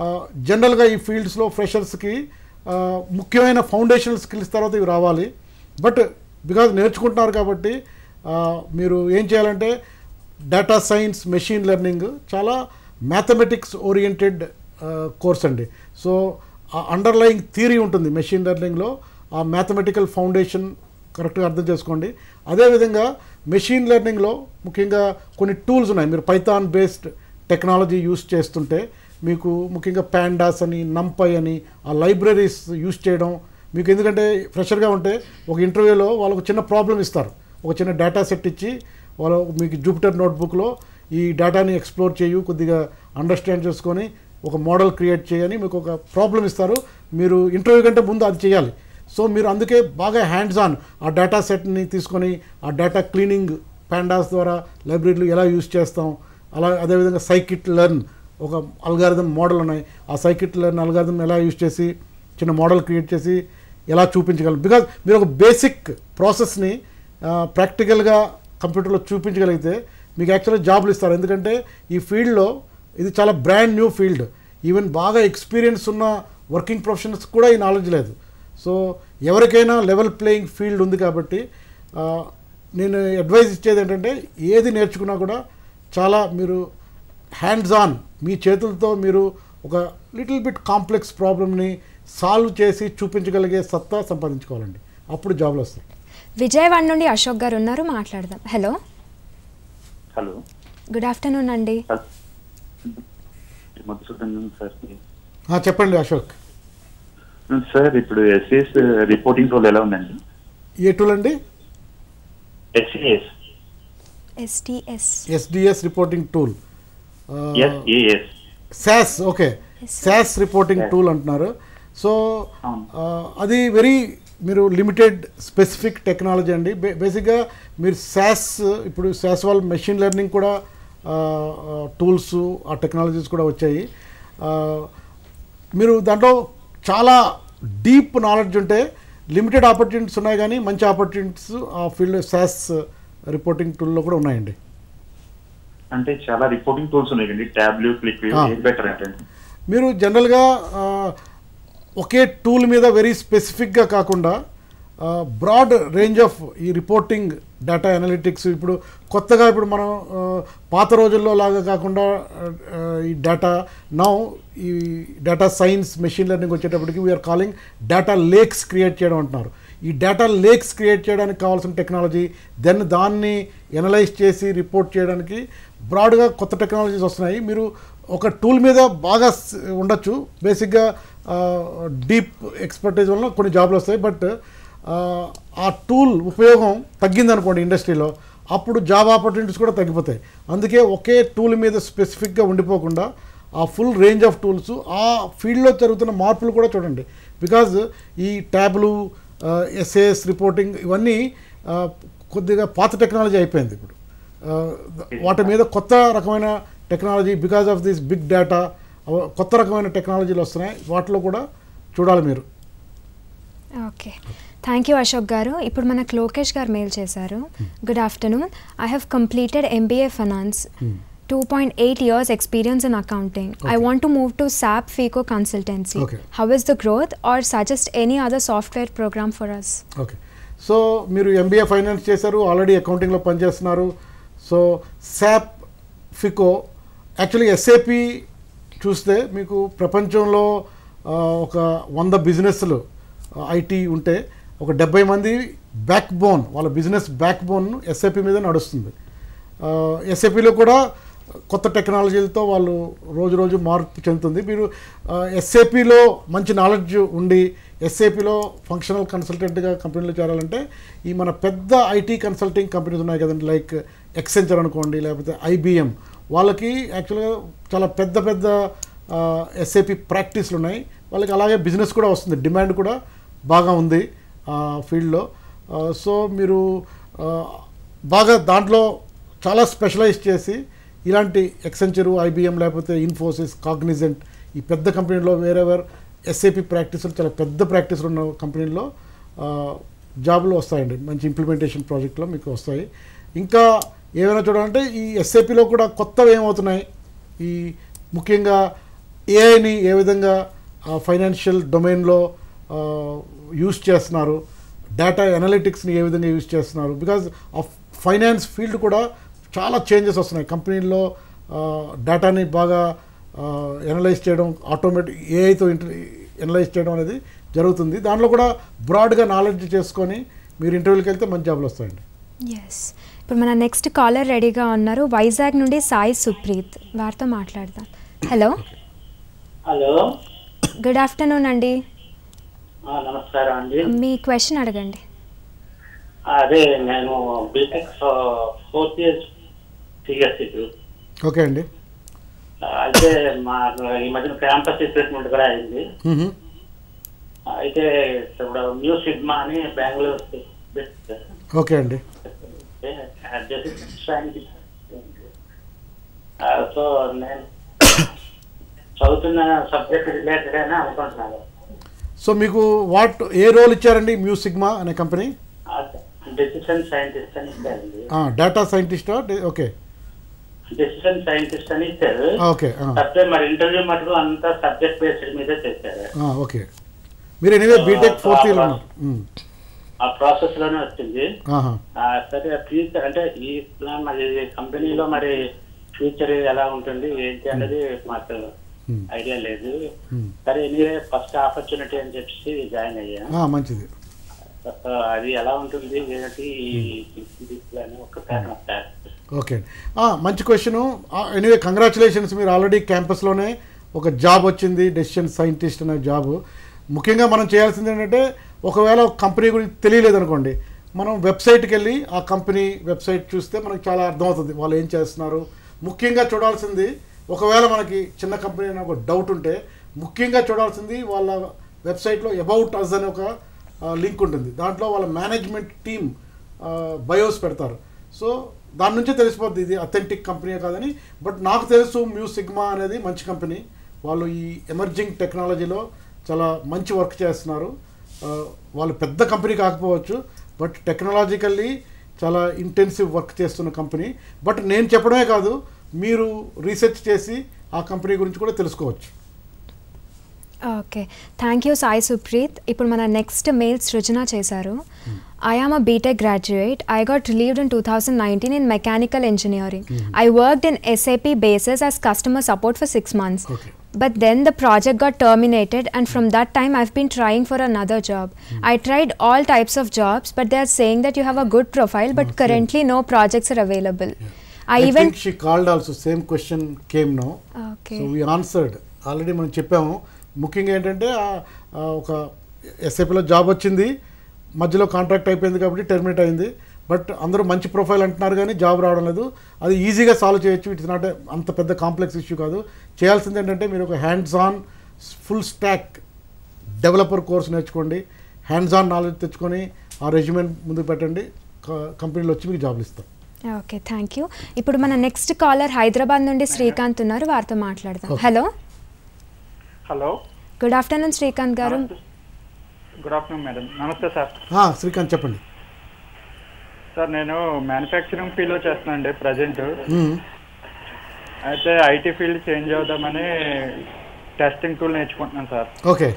జనరల్గా ఈ ఫీల్డ్స్లో ఫ్రెషర్స్కి ముఖ్యమైన ఫౌండేషనల్ స్కిల్స్ తర్వాత ఇవి రావాలి బట్ బికాజ్ నేర్చుకుంటున్నారు కాబట్టి ఆ, మీరు ఏం చేయాలంటే డేటా సైన్స్ మెషిన్ లెర్నింగ్ చాలా మ్యాథమెటిక్స్ ఓరియంటెడ్ కోర్స్ అండి సో ఆ అండర్లయింగ్ థియరీ ఉంటుంది మెషిన్ లెర్నింగ్లో ఆ మ్యాథమెటికల్ ఫౌండేషన్ కరెక్ట్గా అర్థం చేసుకోండి అదేవిధంగా మెషిన్ లెర్నింగ్లో ముఖ్యంగా కొన్ని టూల్స్ ఉన్నాయి మీరు పైథాన్ బేస్డ్ టెక్నాలజీ యూస్ చేస్తుంటే మీకు ముఖ్యంగా ప్యాండాస్ అని నంపై అని ఆ లైబ్రరీస్ యూస్ చేయడం మీకు ఎందుకంటే ఫ్రెషర్గా ఉంటే ఒక ఇంటర్వ్యూలో వాళ్ళకు చిన్న ప్రాబ్లం ఇస్తారు ఒక చిన్న డేటా సెట్ ఇచ్చి వాళ్ళు మీకు జూపిటర్ నోట్బుక్లో ఈ డేటాని ఎక్స్ప్లోర్ చేయు కొద్దిగా అండర్స్టాండ్ చేసుకొని ఒక మోడల్ క్రియేట్ చేయని మీకు ఒక ప్రాబ్లం ఇస్తారు మీరు ఇంటర్వ్యూ కంటే ముందు అది చేయాలి సో మీరు అందుకే బాగా హ్యాండ్స్ ఆన్ ఆ డేటా సెట్ని తీసుకొని ఆ డేటా క్లీనింగ్ ప్యాండాస్ ద్వారా లైబ్రరీలు ఎలా యూజ్ చేస్తాం అలా అదేవిధంగా సైకిట్ లెర్న్ ఒక అల్గారిథం మోడల్ ఉన్నాయి ఆ సైకిట్ లెర్న్ అల్గారిథం ఎలా యూజ్ చేసి చిన్న మోడల్ క్రియేట్ చేసి ఎలా చూపించగలరు బికాజ్ మీరు ఒక బేసిక్ ప్రాసెస్ని ప్రాక్టికల్గా కంప్యూటర్లో చూపించగలిగితే మీకు యాక్చువల్గా జాబ్లు ఇస్తారు ఎందుకంటే ఈ ఫీల్డ్లో ఇది చాలా బ్రాండ్ న్యూ ఫీల్డ్ ఈవెన్ బాగా ఎక్స్పీరియన్స్ ఉన్న వర్కింగ్ ప్రొఫెషనల్స్ కూడా ఈ నాలెడ్జ్ లేదు సో ఎవరికైనా లెవెల్ ప్లేయింగ్ ఫీల్డ్ ఉంది కాబట్టి ఆ, నేను అడ్వైజ్ ఇచ్చేది ఏంటంటే ఏది నేర్చుకున్నా కూడా చాలా మీరు హ్యాండ్స్ ఆన్ మీ చేతులతో మీరు ఒక లిటిల్ బిట్ కాంప్లెక్స్ ప్రాబ్లమ్ని సాల్వ్ చేసి చూపించగలిగే సత్తా సంపాదించుకోవాలండి అప్పుడు జాబ్లు వస్తాయి విజయవాడ నుండి అశోక్ గారు ఉన్నారు మాట్లాడదాం హలో హలో గుడ్ ఆఫ్టర్నూన్ అండి మధుసూదన్ సార్ ఆ, చెప్పండి అశోక్ సార్ ఇప్పుడు ఎస్ఎస్ రిపోర్టింగ్ రోల్ ఎలా ఉందండి ఏ టూల్ అండి SAS STS SDS reporting tool SAS SAS okay SAS reporting tool అంటున్నారు సో ఆ, అది వెరీ మీరు లిమిటెడ్ స్పెసిఫిక్ టెక్నాలజీ అండి బే- బేసిక్గా మీరు శాస్ ఇప్పుడు శాస్ వాళ్ళ మెషిన్ లెర్నింగ్ కూడా టూల్స్ ఆ టెక్నాలజీస్ కూడా వచ్చాయి ఆ, మీరు దాంట్లో చాలా డీప్ నాలెడ్జ్ ఉంటే లిమిటెడ్ ఆపర్చునిటీస్ ఉన్నాయి కానీ మంచి ఆపర్చునిటీస్ ఆ ఫీల్డ్ శాస్ రిపోర్టింగ్ టూల్లో కూడా ఉన్నాయండి అంటే చాలా రిపోర్టింగ్ టూల్స్ ఉన్నాయండి ట్యాబ్లు క్లిక్ Ah. ఏది బెటర్ అంటే మీరు జనరల్గా ఆ, ఒకే టూల్ మీద వెరీ స్పెసిఫిక్గా కాకుండా బ్రాడ్ రేంజ్ ఆఫ్ ఈ రిపోర్టింగ్ డేటా అనలిటిక్స్ ఇప్పుడు కొత్తగా ఇప్పుడు మనం ఆ, పాత రోజుల్లో లాగా కాకుండా ఆ, ఈ డేటా నౌ ఈ డేటా సైన్స్ మెషిన్ లెర్నింగ్ వచ్చేటప్పటికి we're calling data lakes create చేయడం అంటున్నారు ఈ డేటా లేక్స్ క్రియేట్ చేయడానికి కావాల్సిన టెక్నాలజీ దెన్ దాన్ని ఎనలైజ్ చేసి రిపోర్ట్ చేయడానికి బ్రాడ్గా కొత్త టెక్నాలజీస్ వస్తున్నాయి మీరు ఒక టూల్ మీద బాగా స్- ఉండొచ్చు బేసిక్గా డీప్ ఎక్స్పర్టైజ్ వల్ల కొన్ని జాబ్లు వస్తాయి బట్ ఆ టూల్ ఉపయోగం తగ్గిందనుకోండి ఇండస్ట్రీలో అప్పుడు జాబ్ ఆపర్చునిటీస్ కూడా తగ్గిపోతాయి అందుకే ఒకే టూల్ మీద స్పెసిఫిక్గా ఉండిపోకుండా ఆ ఫుల్ రేంజ్ ఆఫ్ టూల్స్ ఆ ఫీల్డ్లో జరుగుతున్న మార్పులు కూడా చూడండి బికాజ్ ఈ ట్యాబ్లు ఎస్ఏఎస్ రిపోర్టింగ్ ఇవన్నీ ఆ, కొద్దిగా పాత టెక్నాలజీ అయిపోయింది ఇప్పుడు ఆ, వాటి మీద కొత్త రకమైన technology because of this big data కొత్త రకమైన టెక్నాలజీలు వస్తున్నాయి వాటిలో కూడా చూడాలి మీరు ఓకే థ్యాంక్ యూ అశోక్ గారు ఇప్పుడు మనకు లోకేష్ గారు మెయిల్ చేశారు good afternoon I have completed MBA finance two point eight years experience in accounting I want to move to SAP FICO consultancy Okay. How is the growth or suggest any other software program for us okay so మీరు MBA finance చేశారు already అకౌంటింగ్లో పనిచేస్తున్నారు so SAP FICO actually SAP చూస్తే మీకు ప్రపంచంలో ఆ, ఒక వంద బిజినెస్లు ఐటీ ఉంటే ఒక డెబ్బై మంది బ్యాక్ బోన్ వాళ్ళ బిజినెస్ బ్యాక్ బోన్ ఎస్ఏపి మీద నడుస్తుంది ఎస్ఏపిలో కూడా కొత్త టెక్నాలజీలతో వాళ్ళు రోజు రోజు మార్పు చెందుతుంది మీరు ఎస్ఏపిలో మంచి నాలెడ్జ్ ఉండి ఎస్ఏపిలో ఫంక్షనల్ కన్సల్టెంట్గా కంపెనీలో చేరాలంటే ఈ మన పెద్ద ఐటీ కన్సల్టింగ్ కంపెనీస్ ఉన్నాయి కదండి లైక్ ఎక్సెంచర్ అనుకోండి లేకపోతే ఐబిఎం వాళ్ళకి యాక్చువల్గా చాలా పెద్ద పెద్ద ఎస్ఏపి ప్రాక్టీస్లు ఉన్నాయి వాళ్ళకి అలాగే బిజినెస్ కూడా వస్తుంది డిమాండ్ కూడా బాగా ఉంది ఆ ఫీల్డ్లో సో మీరు ఆ, బాగా దాంట్లో చాలా స్పెషలైజ్ చేసి ఇలాంటి ఎక్సెంచరు ఐబిఎం లేకపోతే ఇన్ఫోసిస్ కాగ్నిజెంట్ ఈ పెద్ద కంపెనీలో వేరెవర్ ఎస్ఏపి ప్రాక్టీసులు చాలా పెద్ద ప్రాక్టీసులు ఉన్న కంపెనీల్లో ఆ, జాబులు వస్తాయండి మంచి ఇంప్లిమెంటేషన్ ప్రాజెక్ట్లో మీకు వస్తాయి ఇంకా ఏమైనా చూడాలంటే ఈ ఎస్ఏపిలో కూడా కొత్తవి ఏమవుతున్నాయి ఈ ముఖ్యంగా ఏఐని ఏ విధంగా ఫైనాన్షియల్ డొమైన్లో యూస్ చేస్తున్నారు డేటా అనలిటిక్స్ని ఏ విధంగా యూజ్ చేస్తున్నారు బికాజ్ ఆఫ్ ఫైనాన్స్ ఫీల్డ్ కూడా చాలా చేంజెస్ వస్తున్నాయి కంపెనీల్లో డేటాని బాగా ఎనలైజ్ చేయడం ఆటోమేటిక్ ఏఐతో ఎనలైజ్ చేయడం అనేది జరుగుతుంది దాంట్లో కూడా బ్రాడ్గా నాలెడ్జ్ చేసుకొని మీరు ఇంటర్వ్యూకి వెళ్తే మంచి జాబ్లు వస్తాయండి ఎస్ ఇప్పుడు మన నెక్స్ట్ కాలర్ రెడీగా ఉన్నారు వైజాగ్ నుండి సాయి సుప్రీత్ వారితో మాట్లాడదాం హలో హలో గుడ్ ఆఫ్టర్నూన్ అండి ఆ, నమస్కారం అండి మీ క్వశ్చన్ అడగండి అదే నేను BTech fourth year CSC okay అండి అయితే మా ఈ మధ్యన క్యాంపస్ రిక్రూట్మెంట్ కూడా అయింది మ్మ్. అయితే ఇప్పుడు న్యూ సిగ్మా అని బెంగళూరు ఓకే అండి సో నేను చదువుతున్న సబ్జెక్ట్ రిలేటెడ్ అని అనుకుంటున్నాను సో మీకు వాట్ ఏ రోల్ ఇచ్చారండి మ్యూసిగ్మా అనే కంపెనీ డెసిషన్ సైంటిస్ట్ అని ఇచ్చారండి డేటా సైంటిస్టా ఓకే డెసిషన్ సైంటిస్ట్ అని ఇచ్చారు ఓకే కాకపోతే మరి ఇంటర్వ్యూ మటుకు అంతా సబ్జెక్ట్ బేస్డ్ మీదే చేశారు ఓకే మీరు ఎనీవే బీటెక్ ఫోర్త్ ఇయర్లో ఉన్నారు మ్మ్. ఆ ప్రాసెస్ లోనే వచ్చింది ఆహా. ఆ, సరే ఫ్యూచర్ అంటే ఈ ప్లాన్ మరి కంపెనీలో మరి ఫ్యూచర్ ఎలా ఉంటుంది ఏంటి అనేది మాకు ఐడియా లేదు Hmm. సరే ఎనీవే ఫస్ట్ ఆపర్చునిటీ అని చెప్పి జాయిన్ అయ్యాను ఆ, మంచిది సో అది ఎలా ఉంటుంది ఏంటి ఈ ప్లాన్ ఒక్కసారి నాకు clarify ఓకే ఆ, మంచి క్వశ్చను ఎనీవే కంగ్రాచులేషన్స్ మీరు ఆల్రెడీ క్యాంపస్లోనే ఒక జాబ్ వచ్చింది డెసిషన్ సైంటిస్ట్ అనే జాబ్ ముఖ్యంగా మనం చేయాల్సింది ఏంటంటే ఒకవేళ ఒక కంపెనీ గురించి తెలియలేదు అనుకోండి మనం వెబ్సైట్కి వెళ్ళి ఆ కంపెనీ వెబ్సైట్ చూస్తే మనకు చాలా అర్థమవుతుంది వాళ్ళు ఏం చేస్తున్నారు ముఖ్యంగా చూడాల్సింది ఒకవేళ మనకి చిన్న కంపెనీ అనే ఒక డౌట్ ఉంటే ముఖ్యంగా చూడాల్సింది వాళ్ళ వెబ్సైట్లో అబౌట్ అస్ అనే ఒక లింక్ ఉంటుంది దాంట్లో వాళ్ళ మేనేజ్మెంట్ టీమ్ బయోస్ పెడతారు సో దాని నుంచే తెలిసిపోద్ది ఇది అథెంటిక్ కంపెనీ కాదని బట్ నాకు తెలుసు మ్యూ సిగ్మా అనేది మంచి కంపెనీ వాళ్ళు ఈ ఎమర్జింగ్ టెక్నాలజీలో చాలా మంచి వర్క్ చేస్తున్నారు ఆ, వాళ్ళు పెద్ద కంపెనీ కాకపోవచ్చు బట్ టెక్నాలజికల్లీ చాలా ఇంటెన్సివ్ వర్క్ చేస్తున్న కంపెనీ బట్ నేను చెప్పడమే కాదు మీరు రీసెర్చ్ చేసి ఆ కంపెనీ గురించి కూడా తెలుసుకోవచ్చు okay thank you Sai Supreeth ఇప్పుడు మన నెక్స్ట్ మెయిల్ సృజన చేశారు I am a BTech graduate I got relieved in two thousand nineteen in mechanical engineering I worked in SAP basis as customer support for six months Okay. But then the project got terminated, and from that time, I've been trying for another job. I tried all types of jobs, but they are saying that you have a good profile, but currently no projects are available. I, I even think she called also same question came no okay. So we answered already మనం చెప్పాము ముఖ్యంగా ఏంటంటే ఆ- ఆ ఒక ఎస్ఏపీలో job వచ్చింది మధ్యలో contract అయిపోయింది కాబట్టి టెర్మినేట్ అయింది బట్ అందరూ మంచి ప్రొఫైల్ అంటున్నారు కానీ జాబ్ రావడం లేదు అది ఈజీగా సాల్వ్ చేయొచ్చు ఇట్స్ నాట్ అంత పెద్ద కాంప్లెక్స్ ఇష్యూ కాదు చేయాల్సింది ఏంటంటే మీరు ఒక hands on full stack developer course నేర్చుకోండి హ్యాండ్స్ ఆన్ నాలెడ్జ్ తెచ్చుకొని ఆ రెజ్యూమెంట్ ముందుకు పెట్టండి కంపెనీలో వచ్చి మీకు జాబ్లు ఇస్తాం ఓకే థ్యాంక్ యూ ఇప్పుడు మన నెక్స్ట్ కాలర్ హైదరాబాద్ నుండి శ్రీకాంత్ ఉన్నారు వారితో మాట్లాడదాం Okay. Hello hello good afternoon Srikanth గారు గుడ్ ఆఫ్టర్నూన్ మేడం నమస్తే సార్ ఆ, శ్రీకాంత్ చెప్పండి సార్ నేను మ్యానుఫ్యాక్చరింగ్ ఫీల్డ్లో చేస్తున్నాను అండి ప్రజెంట్ మ్మ్. అయితే ఐటీ ఫీల్డ్ చేంజ్ అవుదామని టెస్టింగ్ టూల్ నేర్చుకుంటున్నాను సార్ ఓకే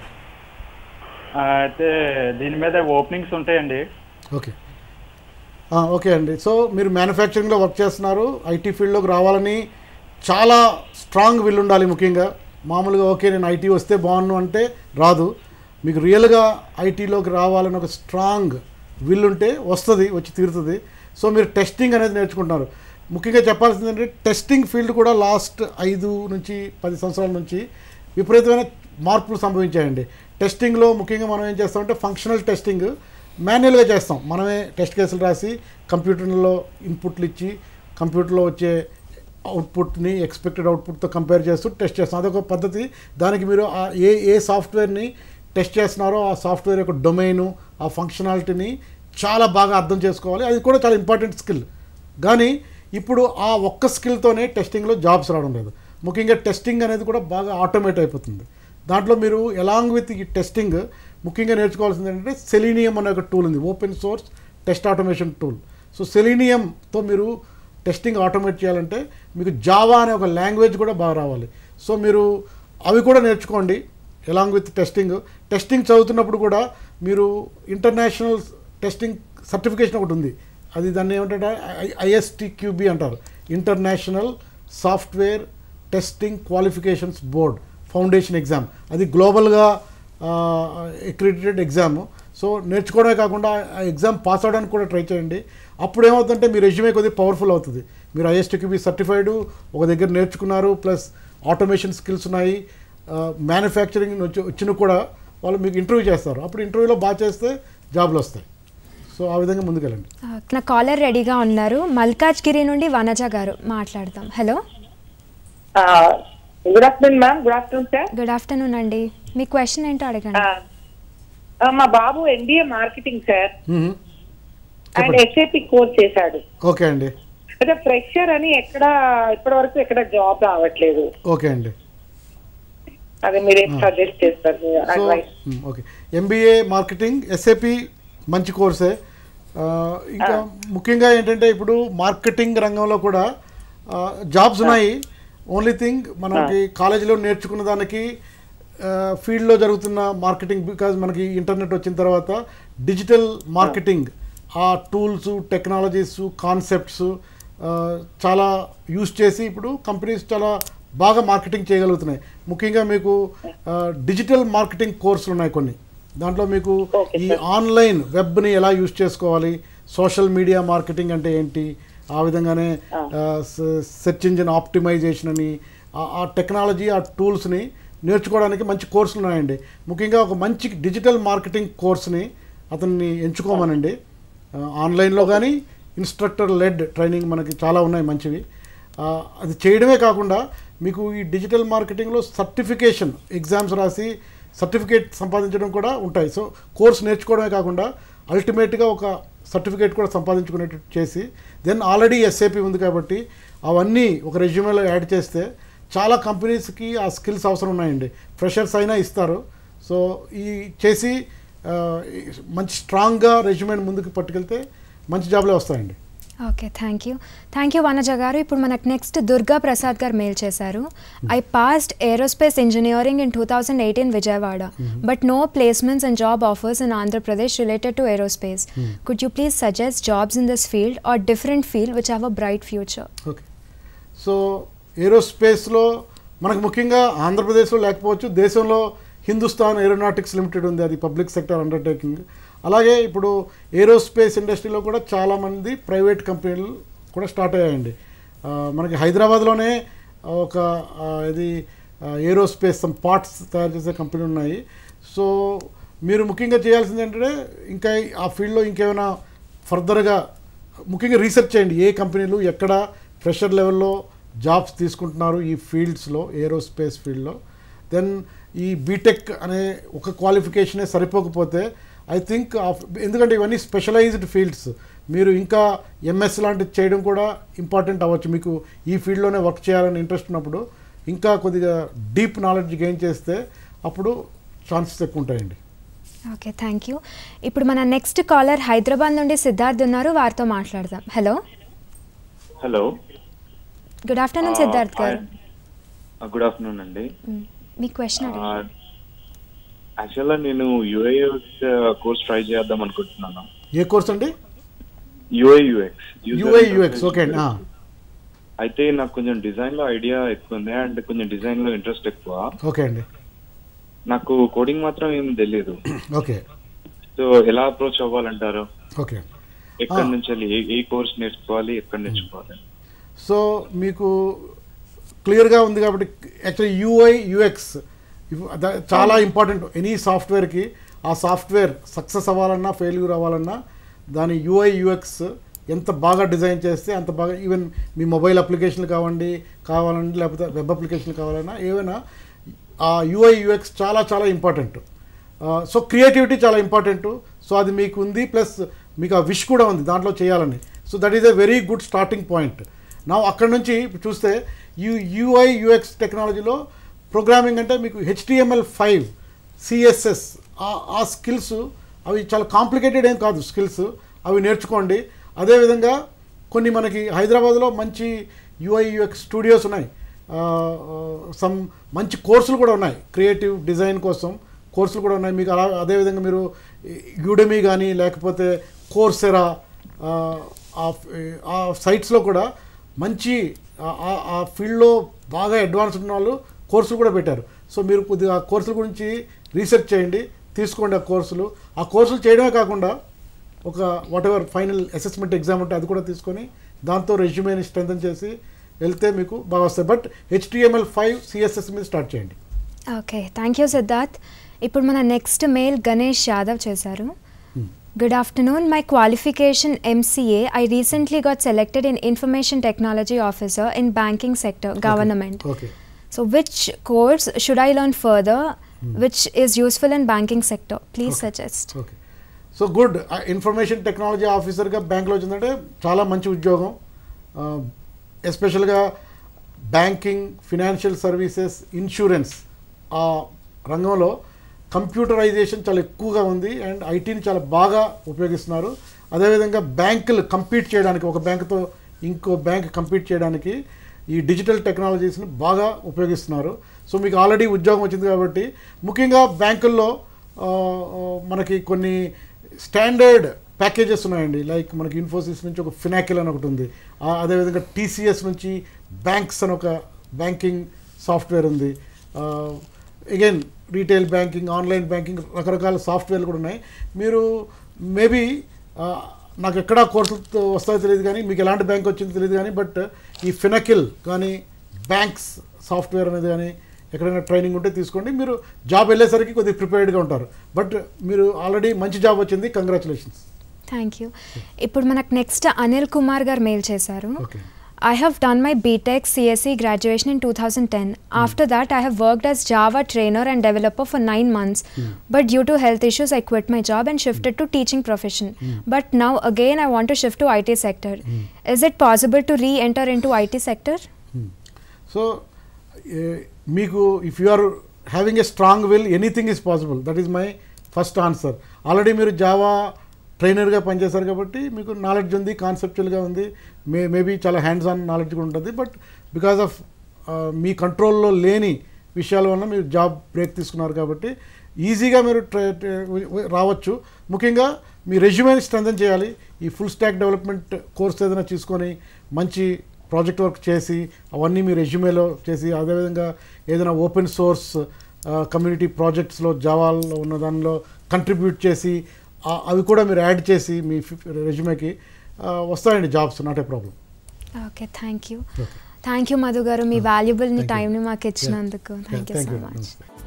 ఆ, అయితే దీని మీద ఓపెనింగ్స్ ఉంటాయండి ఓకే ఆ, ఓకే అండి సో మీరు మ్యానుఫ్యాక్చరింగ్లో వర్క్ చేస్తున్నారు ఐటీ ఫీల్డ్లోకి రావాలని చాలా స్ట్రాంగ్ విల్ ఉండాలి ముఖ్యంగా మామూలుగా ఓకే నేను ఐటీ వస్తే బాగున్ను అంటే రాదు మీకు రియల్గా ఐటీలోకి రావాలని ఒక స్ట్రాంగ్ విల్ ఉంటే వస్తుంది వచ్చి తీరుతుంది సో మీరు టెస్టింగ్ అనేది నేర్చుకుంటున్నారు ముఖ్యంగా చెప్పాల్సింది ఏంటంటే టెస్టింగ్ ఫీల్డ్ కూడా లాస్ట్ ఐదు నుంచి పది సంవత్సరాల నుంచి విపరీతమైన మార్పులు సంభవించాయండి టెస్టింగ్లో ముఖ్యంగా మనం ఏం చేస్తామంటే ఫంక్షనల్ టెస్టింగ్ మాన్యువల్గా చేస్తాం మనమే టెస్ట్ కేసులు రాసి కంప్యూటర్లో ఇన్పుట్లు ఇచ్చి కంప్యూటర్లో వచ్చే అవుట్పుట్ని ఎక్స్పెక్టెడ్ అవుట్పుట్తో కంపేర్ చేస్తూ టెస్ట్ చేస్తాం అదొక పద్ధతి దానికి మీరు ఆ ఏ ఏ సాఫ్ట్వేర్ని టెస్ట్ చేస్తున్నారో ఆ సాఫ్ట్వేర్ యొక్క డొమైను ఆ ఫంక్షనాలిటీని చాలా బాగా అర్థం చేసుకోవాలి అది కూడా చాలా ఇంపార్టెంట్ స్కిల్ కానీ ఇప్పుడు ఆ ఒక్క స్కిల్తోనే టెస్టింగ్లో జాబ్స్ రావడం లేదు ముఖ్యంగా టెస్టింగ్ అనేది కూడా బాగా ఆటోమేట్ అయిపోతుంది దాంట్లో మీరు ఎలాంగ్ విత్ ఈ టెస్టింగ్ ముఖ్యంగా నేర్చుకోవాల్సింది ఏంటంటే సెలీనియం అనే ఒక టూల్ ఉంది open source test automation tool so సెలీనియంతో మీరు టెస్టింగ్ ఆటోమేట్ చేయాలంటే మీకు జావా అనే ఒక లాంగ్వేజ్ కూడా బాగా రావాలి సో మీరు అవి కూడా నేర్చుకోండి ఎలాంగ్ విత్ టెస్టింగ్ టెస్టింగ్ చదువుతున్నప్పుడు కూడా మీరు ఇంటర్నేషనల్ టెస్టింగ్ సర్టిఫికేషన్ ఒకటి ఉంది అది దాన్ని ఏమంటారు ఐఎస్టిక్యూబి అంటారు international software testing qualifications board foundation exam అది గ్లోబల్గా అక్రిడిటెడ్ ఎగ్జామ్ సో నేర్చుకోవడమే కాకుండా ఆ ఎగ్జామ్ పాస్ అవడానికి కూడా ట్రై చేయండి అప్పుడు ఏమవుతుందంటే మీ రెజ్యూమే కొద్దిగా పవర్ఫుల్ అవుతుంది మీరు ఐఎస్టీక్యూబీ సర్టిఫైడ్ ఒక దగ్గర నేర్చుకున్నారు ప్లస్ ఆటోమేషన్ స్కిల్స్ ఉన్నాయి మ్యానుఫ్యాక్చరింగ్ వచ్చి వచ్చిన కూడా వాళ్ళు మీకు ఇంటర్వ్యూ చేస్తారు అప్పుడు ఇంటర్వ్యూలో బాగా చేస్తే జాబ్లు వస్తాయి సో ఆ విధంగా ముందుకెళ్ళండి ఆ, నా కాలర్ రెడీగా ఉన్నారు మల్కాజ్గిరి నుండి వనజ గారు మాట్లాడదాం hello good afternoon ma'am good afternoon sir good afternoon అండి మీ క్వశ్చన్ ఏంటో అడగండి మా బాబు MBA marketing sir hmm. And SAP course చేశాడు ఓకే అండి అయితే ఫ్రెషర్ అని ఎక్కడ ఇప్పటి వరకు ఎక్కడ జాబ్ రావట్లేదు ఓకే అండి అదే మీరు ఏం సజెస్ట్ చేస్తారు మీ so advice? Hmm, okay MBA marketing SAP మంచి కోర్సే ఆ, ఇంకా ముఖ్యంగా ఏంటంటే ఇప్పుడు మార్కెటింగ్ రంగంలో కూడా ఆ, జాబ్స్ ఉన్నాయి ఓన్లీ థింగ్ మనకి కాలేజీలో నేర్చుకున్న దానికి ఆ, ఫీల్డ్లో జరుగుతున్న మార్కెటింగ్ బికాజ్ మనకి ఇంటర్నెట్ వచ్చిన తర్వాత డిజిటల్ మార్కెటింగ్ ఆ టూల్స్ టెక్నాలజీస్ కాన్సెప్ట్స్ చాలా యూస్ చేసి ఇప్పుడు కంపెనీస్ చాలా బాగా మార్కెటింగ్ చేయగలుగుతున్నాయి ముఖ్యంగా మీకు ఆ, డిజిటల్ మార్కెటింగ్ కోర్సులు ఉన్నాయి కొన్ని దాంట్లో మీకు ఈ ఆన్లైన్ వెబ్ని ఎలా యూస్ చేసుకోవాలి సోషల్ మీడియా మార్కెటింగ్ అంటే ఏంటి ఆ విధంగానే సెర్చ్ ఇంజిన్ ఆప్టిమైజేషన్ అని ఆ- ఆ టెక్నాలజీ ఆ టూల్స్ని నేర్చుకోవడానికి మంచి కోర్సులు ఉన్నాయండి ముఖ్యంగా ఒక మంచి డిజిటల్ మార్కెటింగ్ కోర్స్ని అతన్ని ఎంచుకోమనండి ఆ, ఆన్లైన్లో కానీ ఇన్స్ట్రక్టర్ లెడ్ ట్రైనింగ్ మనకి చాలా ఉన్నాయి మంచివి ఆ, అది చేయడమే కాకుండా మీకు ఈ డిజిటల్ మార్కెటింగ్లో సర్టిఫికేషన్ ఎగ్జామ్స్ రాసి సర్టిఫికేట్ సంపాదించడం కూడా ఉంటాయి సో కోర్స్ నేర్చుకోవడమే కాకుండా అల్టిమేట్గా ఒక సర్టిఫికేట్ కూడా సంపాదించుకునేటట్టు చేసి దెన్ ఆల్రెడీ ఎస్ఏపి ఉంది కాబట్టి అవన్నీ ఒక రెజ్యూమేలో యాడ్ చేస్తే చాలా కంపెనీస్కి ఆ స్కిల్స్ అవసరం ఉన్నాయండి ఫ్రెషర్స్ అయినా ఇస్తారు సో ఈ చేసి ఆ, ఈ మంచి స్ట్రాంగ్గా రెజ్యూమేని ముందుకు పట్టుకెళ్తే మంచి జాబ్లే వస్తాయండి okay thank you thank you Vanaja garu ఇప్పుడు మనకు నెక్స్ట్ దుర్గా ప్రసాద్ గారు మెయిల్ చేశారు I passed aerospace engineering in two thousand eighteen Vijayawada but no placements and job offers in Andhra Pradesh related to aerospace could you please suggest jobs in this field or different field which have a bright future okay so ఏరోస్పేస్లో మనకు ముఖ్యంగా ఆంధ్రప్రదేశ్లో లేకపోవచ్చు దేశంలో Hindustan aeronautics limited ఉంది అది public sector undertaking అలాగే ఇప్పుడు ఏరోస్పేస్ ఇండస్ట్రీలో కూడా చాలామంది ప్రైవేట్ కంపెనీలు కూడా స్టార్ట్ అయ్యాయండి ఆ, మనకి హైదరాబాద్లోనే ఒక ఆ, ఇది ఏరోస్పేస్ సమ్ పార్ట్స్ తయారు చేసే కంపెనీ ఉన్నాయి సో మీరు ముఖ్యంగా చేయాల్సింది ఏంటంటే ఇంకా ఆ ఫీల్డ్లో ఇంకేమైనా ఫర్దర్గా ముఖ్యంగా రీసెర్చ్ చేయండి ఏ కంపెనీలు ఎక్కడ ఫ్రెషర్ లెవెల్లో జాబ్స్ తీసుకుంటున్నారు ఈ ఫీల్డ్స్లో ఏరోస్పేస్ ఫీల్డ్లో దెన్ ఈ బీటెక్ అనే ఒక క్వాలిఫికేషనే సరిపోకపోతే ఐ థింక్ ఎందుకంటే ఇవన్నీ స్పెషలైజ్డ్ ఫీల్డ్స్ మీరు ఇంకా ఎంఎస్ లాంటిది చేయడం కూడా ఇంపార్టెంట్ అవ్వచ్చు మీకు ఈ ఫీల్డ్లోనే వర్క్ చేయాలని ఇంట్రెస్ట్ ఉన్నప్పుడు ఇంకా కొద్దిగా డీప్ నాలెడ్జ్ గెయిన్ చేస్తే అప్పుడు ఛాన్సెస్ ఎక్కువ ఉంటాయండి ఓకే థ్యాంక్ యూ ఇప్పుడు మన నెక్స్ట్ కాలర్ హైదరాబాద్ నుండి సిద్ధార్థ్ ఉన్నారు వారితో మాట్లాడదాం hello hello good afternoon Siddharth garu good afternoon అండి Mm. మీ క్వశ్చన్ అడగండి యాక్చువల్గా నేను యూఐ కోర్స్ ట్రై చేద్దాం అనుకుంటున్నాను ఏ కోర్స్ అండి UI UX UI UX okay అండి ఆ, అయితే నాకు కొంచెం డిజైన్ లో ఐడియా ఎక్కువ ఉంది అండ్ కొంచెం డిజైన్ లో ఇంట్రెస్ట్ ఎక్కువ ఓకే అండి నాకు కోడింగ్ మాత్రం ఏం తెలియదు ఓకే సో ఎలా అప్రోచ్ అవ్వాలంటారు ఓకే ఎక్కడి ఆ. నుంచి వెళ్ళి ఏ- ఏ కోర్స్ నేర్చుకోవాలి ఎక్కడ నేర్చుకోవాలి సో మీకు క్లియర్గా ఉంది కాబట్టి యాక్చువల్లీ యూఐ యూఎక్స్ చాలా ఇంపార్టెంట్ ఎనీ సాఫ్ట్వేర్కి ఆ సాఫ్ట్వేర్ సక్సెస్ అవ్వాలన్నా ఫెయిల్యూర్ అవ్వాలన్నా దాని యూఐ యూఎక్స్ ఎంత బాగా డిజైన్ చేస్తే అంత బాగా ఈవెన్ మీ మొబైల్ అప్లికేషన్లు కావండి కావాలండి లేకపోతే వెబ్ అప్లికేషన్లు కావాలన్నా ఏవైనా ఆ యూఐ యూఎక్స్ చాలా చాలా ఇంపార్టెంట్ సో క్రియేటివిటీ చాలా ఇంపార్టెంట్ సో అది మీకు ఉంది ప్లస్ మీకు ఆ విష్ కూడా ఉంది దాంట్లో చేయాలని so that is a very good starting point నా అక్కడ నుంచి చూస్తే యూ యూఐ యూఎక్స్ టెక్నాలజీలో ప్రోగ్రామింగ్ అంటే మీకు హెచ్టిఎంఎల్ ఫైవ్ సిఎస్ఎస్ ఆ స్కిల్స్ అవి చాలా కాంప్లికేటెడ్ ఏం కాదు స్కిల్స్ అవి నేర్చుకోండి అదేవిధంగా కొన్ని మనకి హైదరాబాద్లో మంచి యూఐ యూఎక్స్ స్టూడియోస్ ఉన్నాయి సమ్ మంచి కోర్సులు కూడా ఉన్నాయి క్రియేటివ్ డిజైన్ కోసం కోర్సులు కూడా ఉన్నాయి మీకు అలా అదేవిధంగా మీరు యూడమీ కానీ లేకపోతే కోర్సెరా ఆ, ఆ- ఆ సైట్స్లో కూడా మంచి ఆ- ఆ- ఆ ఫీల్డ్లో బాగా అడ్వాన్స్ ఉన్న వాళ్ళు కోర్సులు కూడా పెట్టారు సో మీరు కొద్దిగా ఆ కోర్సుల గురించి రీసెర్చ్ చేయండి తీసుకోండి ఆ కోర్సులు ఆ కోర్సులు చేయడమే కాకుండా ఒక whatever final assessment exam ఉంటే అది కూడా తీసుకొని దాంతో రెజ్యూమేని స్ట్రెంథన్ చేసి వెళ్తే మీకు బాగా వస్తాయి బట్ హెచ్టిఎంఎల్ ఫైవ్ సిఎస్ఎస్ మీద స్టార్ట్ చేయండి ఓకే థ్యాంక్ యూ సిద్ధార్థ్ ఇప్పుడు మన నెక్స్ట్ మెయిల్ గణేష్ యాదవ్ చేశారు good afternoon my qualification MCA I recently got selected in information technology officer in banking sector government okay so which course should I learn further which is useful in banking sector please suggest okay so good information technology ఆఫీసర్గా బ్యాంక్లో వచ్చిందంటే చాలా మంచి ఉద్యోగం ఎస్పెషల్గా banking financial services insurance ఆ రంగంలో computerisation చాలా ఎక్కువగా ఉంది అండ్ ఐటీని చాలా బాగా ఉపయోగిస్తున్నారు అదేవిధంగా బ్యాంకులు కంపీట్ చేయడానికి ఒక బ్యాంకుతో ఇంకో బ్యాంక్ కంపీట్ చేయడానికి ఈ డిజిటల్ టెక్నాలజీస్ని బాగా ఉపయోగిస్తున్నారు సో మీకు ఆల్రెడీ ఉద్యోగం వచ్చింది కాబట్టి ముఖ్యంగా బ్యాంకుల్లో ఆ, ఆ, మనకి కొన్ని స్టాండర్డ్ ప్యాకేజెస్ ఉన్నాయండి లైక్ మనకి ఇన్ఫోసిస్ నుంచి ఒక ఫినాకిల్ అని ఒకటి ఉంది ఆ, అదేవిధంగా టీసీఎస్ నుంచి బ్యాంక్స్ అని ఒక బ్యాంకింగ్ సాఫ్ట్వేర్ ఉంది again retail banking online banking రకరకాల సాఫ్ట్వేర్లు కూడా ఉన్నాయి మీరు మేబీ నాకు ఎక్కడా కోర్సులు వస్తాయో తెలియదు కానీ మీకు ఎలాంటి బ్యాంక్ వచ్చిందో తెలియదు కానీ బట్ ఈ ఫినకిల్ కానీ బ్యాంక్స్ సాఫ్ట్వేర్ అనేది కానీ ఎక్కడైనా ట్రైనింగ్ ఉంటే తీసుకోండి మీరు జాబ్ వెళ్ళేసరికి కొద్దిగా ప్రిపేర్డ్గా ఉంటారు బట్ మీరు ఆల్రెడీ మంచి జాబ్ వచ్చింది కంగ్రాచులేషన్స్ థ్యాంక్ యూ ఇప్పుడు మనకు నెక్స్ట్ అనిల్ కుమార్ గారు మెయిల్ చేశారు okay I have done my BTech CSE graduation in 2010. After that, I have worked as Java trainer and developer for nine months. But due to health issues, I quit my job and shifted to teaching profession. But now again, I want to shift to IT sector. Is it possible to re-enter into IT sector? So మీకు if you are having a strong will anything is possible that is my first answer already మీరు Java ట్రైనర్గా పనిచేశారు కాబట్టి మీకు knowledge ఉంది కాన్సెప్చువల్గా ఉంది may maybe చాలా హ్యాండ్స్ ఆన్ నాలెడ్జ్ కూడా ఉంటుంది బట్ బికాస్ ఆఫ్ మీ కంట్రోల్లో లేని విషయాల వల్ల మీరు జాబ్ బ్రేక్ తీసుకున్నారు కాబట్టి ఈజీగా మీరు ట్రై రావచ్చు ముఖ్యంగా మీ రెజ్యూమేని స్ట్రెంథన్ చేయాలి ఈ ఫుల్ స్టాక్ డెవలప్మెంట్ కోర్స్ ఏదైనా తీసుకొని మంచి ప్రాజెక్ట్ వర్క్ చేసి అవన్నీ మీ రెజ్యూమేలో చేసి అదేవిధంగా ఏదైనా ఓపెన్ సోర్స్ కమ్యూనిటీ ప్రాజెక్ట్స్లో జావాలో ఉన్న దానిలో కంట్రిబ్యూట్ చేసి ఆ- అవి కూడా మీరు యాడ్ చేసి మీ రెజ్యూమేకి వస్తాయండి jobs not a problem okay thank you thank you Madhu garu మీ వాల్యుబుల్ మీ Thank you. టైంని మాకు ఇచ్చినందుకు Yeah, thank you thank so you. Much నమస్తే.